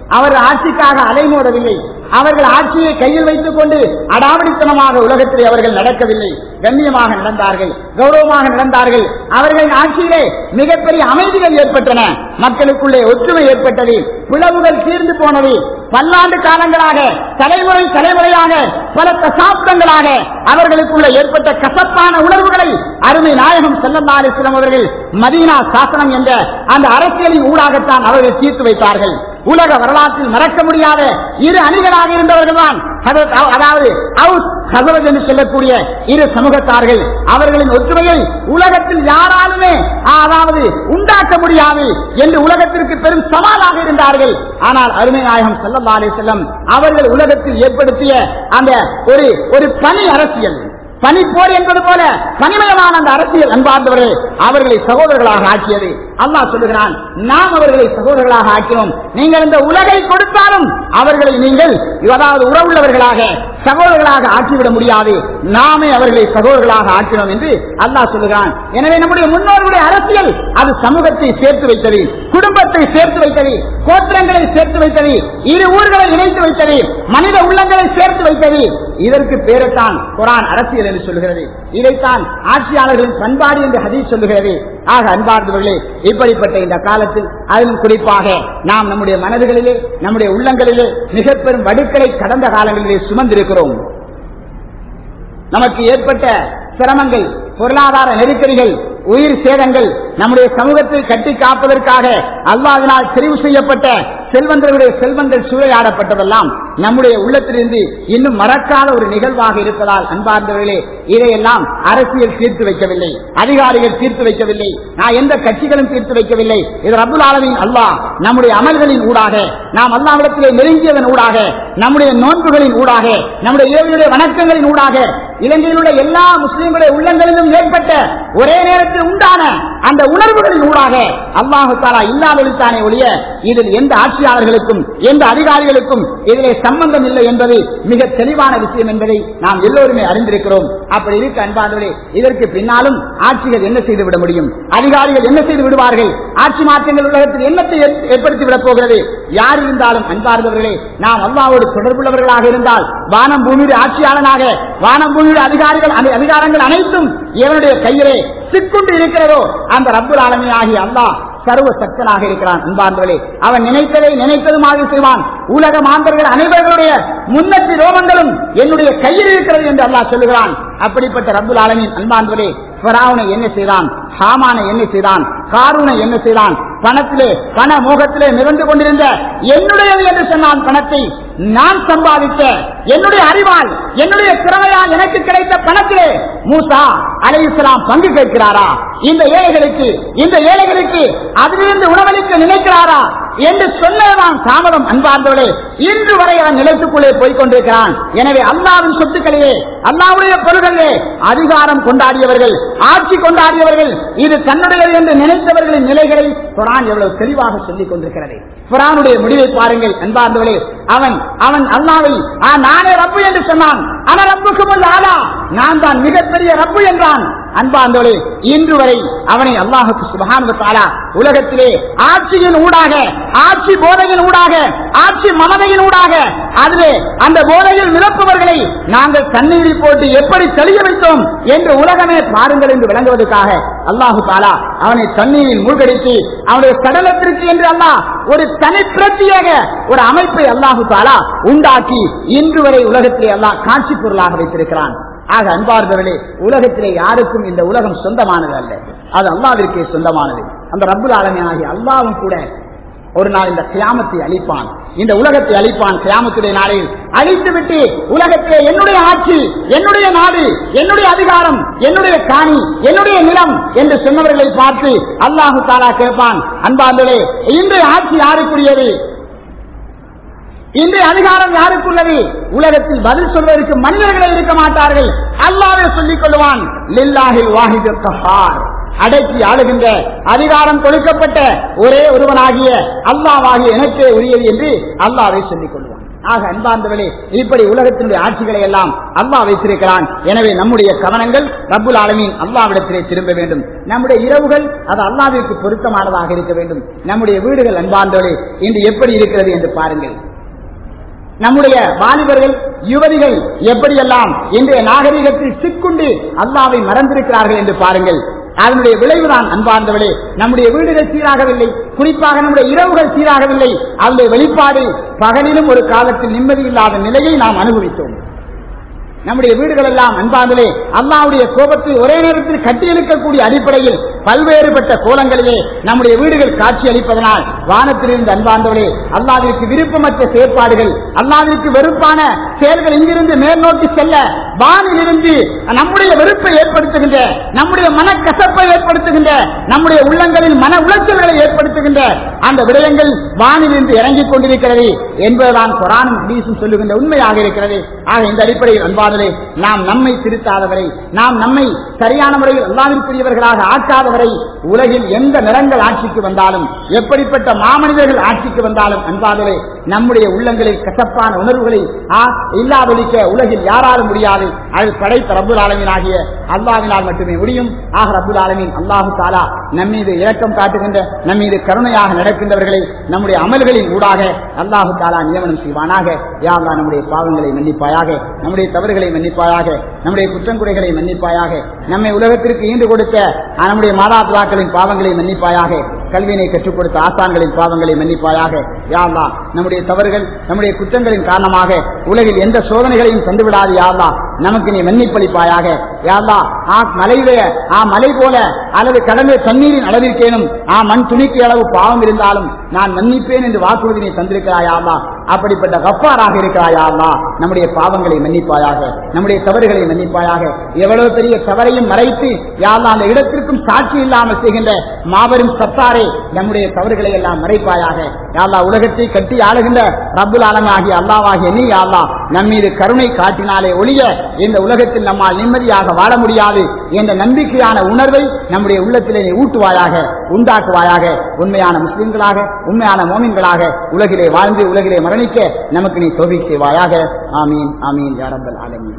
அவர் ஆட்சிக்காக அலைமோடவில்லை அவர்கள் ஆட்சியை கையில் வைத்துக் கொண்டு அடாவடித்தனமாக உலகத்தில் அவர்கள் நடக்கவில்லை கண்ணியமாக நடந்தார்கள் கௌரவமாக நடந்தார்கள் அவர்களின் ஆட்சியிலே மிகப்பெரிய அமைதிகள் ஏற்பட்டன மக்களுக்குள்ளே ஒற்றுமை ஏற்பட்டது பிளவுகள் தீர்ந்து போனது பல்லாண்டு காலங்களாக தலைமுறை தலைமுறையாக பல தசாப்தங்களாக அவர்களுக்குள்ள ஏற்பட்ட கசப்பான உணர்வுகளை அருமை நாயகம் செல்லந்தாரிசிலம் அவர்கள் மதீனா சாசனம் என்ற அந்த அரசியலின் ஊடாகத்தான் அவர்கள் தீர்த்து வைத்தார்கள் உலக வரலாற்றில் மறக்க முடியாத இரு அணிகளாக இருந்தவர்கள் தான் அதாவது அவுஸ் ஹசரத் என்று சொல்லக்கூடிய இரு சமூகத்தார்கள் அவர்களின் ஒற்றுமையை உலகத்தில் யாராலுமே அதாவது உண்டாக்க முடியாது என்று உலகத்திற்கு பெரும் சவாலாக இருந்தார்கள் ஆனால் அருமை நாயகம் செல்லம் செல்லம் அவர்கள் உலகத்தில் ஏற்படுத்திய அந்த ஒரு ஒரு பணி அரசியல் பனிப்போர் என்பது போல பனிமயமான அந்த அரசியல் அன்பார்ந்தவர்கள் அவர்களை சகோதரர்களாக ஆக்கியது அல்லாஹ் சொல்லுகிறான் நாம் அவர்களை சகோதரர்களாக ஆக்கினோம் நீங்கள் இந்த உலகை கொடுத்தாலும் அவர்களை நீங்கள் அதாவது உறவுள்ளவர்களாக சகோதரர்களாக ஆக்கிவிட முடியாது நாமே அவர்களை சகோதரர்களாக ஆக்கினோம் என்று அல்லாஹ் சொல்லுகிறான் எனவே நம்முடைய முன்னோர்களுடைய அரசியல் அது சமூகத்தை சேர்த்து வைத்தது குடும்பத்தை சேர்த்து வைத்தது கோத்திரங்களை சேர்த்து வைத்தது இரு ஊர்களை இணைத்து வைத்தது மனித உள்ளங்களை சேர்த்து வைத்தது இதற்கு பேரத்தான் குரான் அரசியல் என்று சொல்லுகிறது இதைத்தான் ஆட்சியாளர்களின் பண்பாடு என்று ஹதீஸ் சொல்லுகிறது ஆக அன்பார்ந்தவர்களே இப்படிப்பட்ட இந்த காலத்தில் அதிலும் குறிப்பாக நாம் நம்முடைய மனதுகளிலே நம்முடைய உள்ளங்களிலே மிக பெரும் வடுக்களை கடந்த காலங்களிலே சுமந்திருக்கிறோம் நமக்கு ஏற்பட்ட சிரமங்கள் பொருளாதார நெருக்கடிகள் உயிர் சேதங்கள் நம்முடைய சமூகத்தை கட்டி காப்பதற்காக அல்லாவினால் தெரிவு செய்யப்பட்ட செல்வந்தர்களுடைய செல்வங்கள் சூறையாடப்பட்டதெல்லாம் நம்முடைய உள்ளத்திலிருந்து இன்னும் மறக்காத ஒரு நிகழ்வாக இருப்பதால் அன்பார்ந்தவர்களே இதையெல்லாம் அரசியல் தீர்த்து வைக்கவில்லை அதிகாரிகள் தீர்த்து வைக்கவில்லை நான் எந்த கட்சிகளும் தீர்த்து வைக்கவில்லை இது ரபுல் ஆலமின் அல்லாஹ் நம்முடைய அமல்களின் ஊடாக நாம் அல்லாவிடத்திலே நெருங்கியதன் ஊடாக நம்முடைய நோன்புகளின் ஊடாக நம்முடைய ஏழையுடைய வணக்கங்களின் ஊடாக இலங்கையில் உள்ள எல்லா முஸ்லிம்களுடைய உள்ளங்களிலும் ஏற்பட்ட ஒரே நேரத்தில் உண்டான அந்த உணர்வுகளின் ஊடாக அல்லாஹு தாலா இல்லாதொழித்தானே ஒழிய இதில் எந்த ஆட்சியாளர்களுக்கும் எந்த அதிகாரிகளுக்கும் இதிலே சம்பந்தம் இல்லை என்பது மிக தெளிவான விஷயம் என்பதை நாம் எல்லோருமே அறிந்திருக்கிறோம் அப்படி இருக்க அன்பானவர்களே இதற்கு பின்னாலும் ஆட்சிகள் என்ன செய்து விட முடியும் அதிகாரிகள் என்ன செய்து விடுவார்கள் ஆட்சி மாற்றங்கள் உலகத்தில் என்னத்தை ஏற்படுத்தி விடப் போகிறது யார் இருந்தாலும் அன்பார்ந்தவர்களே நாம் அல்லாவோடு தொடர்புள்ளவர்களாக இருந்தால் வானம் பூமியுடைய ஆட்சியாளனாக வானம் பூமியுடைய அதிகாரிகள் அதிகாரங்கள் அனைத்தும் எவனுடைய கையிலே சிக்குண்டு இருக்கிறதோ அந்த ரப்புல் ஆலமி ஆகிய அல்லாஹ் சர்வ சக்தனாக இருக்கிறான் அன்பார்ந்தவர்களே அவன் நினைத்ததை நினைத்ததுமாக செய்வான் உலக மாந்தர்கள் அனைவர்களுடைய முன்னத்தி ரோமங்களும் என்னுடைய கையில் இருக்கிறது என்று அல்லாஹ் சொல்லுகிறான் அப்படிப்பட்ட ரப்புல் ஆலமின் அன்பார்ந்தவர்களே பராவனை என்ன செய்தான் ஹாமானை என்ன செய்தான் காரூனை என்ன செய்தான் பணத்திலே பண மோகத்திலே மிதந்து கொண்டிருந்த என்னுடையது என்று சொன்னான் பணத்தை நான் சம்பாதித்த என்னுடைய அறிவால் என்னுடைய திறமையால் எனக்கு கிடைத்த பணத்திலே மூசா அலை இஸ்லாம் பங்கு கேட்கிறாரா இந்த ஏழைகளுக்கு இந்த ஏழைகளுக்கு அதிலிருந்து உணவளிக்க நினைக்கிறாரா என்று சொன்னதுதான் தாமதம் அன்பார்ந்தவளே இன்று வரை அவன் நிலத்துக்குள்ளே போய் கொண்டிருக்கிறான் எனவே அல்லாவின் சொத்துக்களிலே அல்லாவுடைய பொருள்களிலே அதிகாரம் கொண்டாடியவர்கள் ஆட்சி கொண்டாடியவர்கள் இது தன்னுடையது என்று நினைத்தவர்களின் நிலைகளை குரான் எவ்வளவு தெளிவாக சொல்லிக் கொண்டிருக்கிறது குரானுடைய முடிவை பாருங்கள் அன்பார்ந்தவளே அவன் அவன் அல்லாவை நானே ரப்பு என்று சொன்னான் ஆனா ரப்புக்கு முன் ஆளா நான் தான் மிகப்பெரிய ரப்பு என்றான் அன்பாந்தோடு இன்று வரை அவனை அல்லாஹுக்கு சுபகானுவத்தாலா உலகத்திலே ஆட்சியின் ஊடாக ஆட்சி போதையின் ஊடாக ஆட்சி மமதையின் ஊடாக அதிலே அந்த போதையில் நிரப்புவர்களை நாங்கள் தண்ணீரில் போட்டு எப்படி தெளிய வைத்தோம் என்று உலகமே பாருங்கள் என்று விளங்குவதற்காக அல்லாஹு தாலா அவனை தண்ணீரில் மூழ்கடித்து அவனுடைய சடலத்திற்கு என்று அல்லாஹ் ஒரு தனி பிரத்யேக ஒரு அமைப்பை அல்லாஹு தாலா உண்டாக்கி இன்று வரை உலகத்திலே அல்லாஹ் காட்சி பொருளாக வைத்திருக்கிறான் ஆக அன்பார்ந்தவர்களே உலகத்திலே யாருக்கும் இந்த உலகம் சொந்தமானது அல்ல அது அல்லாவிற்கே சொந்தமானது அந்த ரப்புல் ஆலமே ஆகிய அல்லாவும் கூட ஒரு நாள் இந்த கியாமத்தை அழிப்பான் இந்த உலகத்தை அழிப்பான் கியாமத்துடைய நாளில் அழித்து விட்டு உலகத்திலே என்னுடைய ஆட்சி என்னுடைய நாடு என்னுடைய அதிகாரம் என்னுடைய காணி என்னுடைய நிலம் என்று சொன்னவர்களை பார்த்து அல்லாஹு தாலா கேட்பான் அன்பார்களே இன்றைய ஆட்சி யாருக்குரியது இன்றைய அதிகாரம் யாருக்குள்ளது உலகத்தில் பதில் சொல்வதற்கு மனிதர்களே இருக்க மாட்டார்கள் அல்லாவே சொல்லிக் கொள்வான் லில்லாஹில் வாஹிது கஹார் அடக்கி ஆளுகின்ற அதிகாரம் கொடுக்கப்பட்ட ஒரே ஒருவனாகிய அல்லாவாகிய எனக்கே உரியது என்று அல்லாவை சொல்லிக் கொள்வான் ஆக அன்பார்ந்தவர்களே இப்படி உலகத்தினுடைய ஆட்சிகளை எல்லாம் அல்லாஹ் வைத்திருக்கிறான் எனவே நம்முடைய கவனங்கள் ரப்புல் ஆலமீன் அல்லாவிடத்திலே திரும்ப வேண்டும் நம்முடைய இரவுகள் அது அல்லாவிற்கு பொருத்தமானதாக இருக்க வேண்டும் நம்முடைய வீடுகள் அன்பார்ந்தவர்களே இன்று எப்படி இருக்கிறது என்று பாருங்கள் நம்முடைய வாலிபர்கள் யுவதிகள் எப்படியெல்லாம் இன்றைய நாகரிகத்தில் சிக்குண்டு அல்லாவை மறந்திருக்கிறார்கள் என்று பாருங்கள் அதனுடைய விளைவுதான் அன்பார்ந்தவளே நம்முடைய வீடுகள் சீராகவில்லை குறிப்பாக நம்முடைய இரவுகள் சீராகவில்லை அதனுடைய வெளிப்பாடு பகலிலும் ஒரு காலத்தில் நிம்மதி இல்லாத நிலையை நாம் அனுபவித்தோம் நம்முடைய வீடுகள் எல்லாம் அன்பாந்தலே அல்லாவுடைய கோபத்தை ஒரே நேரத்தில் கட்டியெழுக்கக்கூடிய அடிப்படையில் பல்வேறுபட்ட கோலங்களிலே நம்முடைய வீடுகள் காட்சி அளிப்பதனால் வானத்திலிருந்து அன்பாந்தவளே அல்லாவிற்கு விருப்பமற்ற செயற்பாடுகள் அல்லாவிற்கு வெறுப்பான செயல்கள் இங்கிருந்து மேல் நோக்கி செல்ல வானிலிருந்து நம்முடைய வெறுப்பை ஏற்படுத்துகின்ற நம்முடைய மனக்கசப்பை ஏற்படுத்துகின்ற நம்முடைய உள்ளங்களில் மன உளைச்சல்களை ஏற்படுத்துகின்ற அந்த விடயங்கள் வானிலிருந்து இறங்கிக் கொண்டிருக்கிறது என்பதுதான் குரானும் ஹதீஸும் சொல்லுகின்ற உண்மையாக இருக்கிறது ஆக இந்த அடிப்படையில் அன்பாதலே நாம் நம்மை திருத்தாதவரை நாம் நம்மை சரியான முறையில் அல்லாவிற்குரியவர்களாக ஆக்காதவரை உலகில் எந்த நிறங்கள் ஆட்சிக்கு வந்தாலும் எப்படிப்பட்ட மாமனிதர்கள் ஆட்சிக்கு வந்தாலும் அன்பாதலே நம்முடைய உள்ளங்களில் கசப்பான உணர்வுகளை ஆ, இல்லாதொழிக்க உலகில் யாராலும் முடியாது அது படைத்த ரப்புல் ஆலமீன் ஆகிய அல்லாவினால் மட்டுமே முடியும் ஆக ரப்புல் ஆலமீன் அல்லாஹு தாலா நம்மீது இரக்கம் காட்டுகின்ற நம்மீது கருணையாக நடக்கின்றவர்களை நம்முடைய அமல்களின் ஊடாக அல்லாஹு தாலா நியமனம் செய்வானாக யாழ்லா நம்முடைய பாவங்களை மன்னிப்பாயாக நம்முடைய தவறுகளை மன்னிப்பாயாக நம்முடைய குற்றங்குறைகளை மன்னிப்பாயாக நம்மை உலகத்திற்கு ஈண்டு கொடுத்த ஆ, நம்முடைய மாதாபிதாக்களின் பாவங்களை மன்னிப்பாயாக கல்வியினை கற்றுக் கொடுத்த ஆசான்களின் பாவங்களை மன்னிப்பாயாக யாழ்லா நம்முடைய தவறுகள் நம்முடைய குற்றங்களின் காரணமாக உலகில் எந்த சோதனைகளையும் தந்துவிடாது யாழ்லா நமக்கு நீ மன்னிப்பளிப்பாயாக யாழ்லா ஆ மலையிலே ஆ மலை போல அல்லது கடலில் தண்ணீரின் அளவிற்கேனும் ஆ மண் துணிக்கு அளவு பாவம் இருந்தாலும் நான் மன்னிப்பேன் என்று வாக்குறுதி நீ தந்திருக்கிறாயாமா அப்படிப்பட்ட கப்பாராக இருக்கிறாயாமா நம்முடைய பாவங்களை மன்னிப்பாயாக நம்முடைய தவறுகளை மன்னிப்பாயாக எவ்வளவு பெரிய தவறையும் மறைத்து யாழ்லா அந்த இடத்திற்கும் சாட்சி இல்லாமல் செய்கின்ற மாபெரும் சத்தாரே நம்முடைய தவறுகளை எல்லாம் மறைப்பாயாக யாழ்லா உலகத்தை கட்டி ஆளுகின்ற ரப்புல் ஆலமாகிய அல்லாவாகிய நீ யாழ்லா நம்மீது கருணை காட்டினாலே ஒழிய இந்த உலகத்தில் நம்மால் நிம்மதியாக வாழ முடியாது என்ற நம்பிக்கையான உணர்வை நம்முடைய உள்ளத்திலே நீ ஊட்டுவாயாக உண்டாக்குவாயாக உண்மையான முஸ்லிம்களாக உண்மையான மோமின்களாக உலகிலே வாழ்ந்து உலகிலே மரணிக்க நமக்கு நீ தோல்வி செய்வாயாக ஆமீன் ஆமீன் யாரம்பல் ஆலமீன்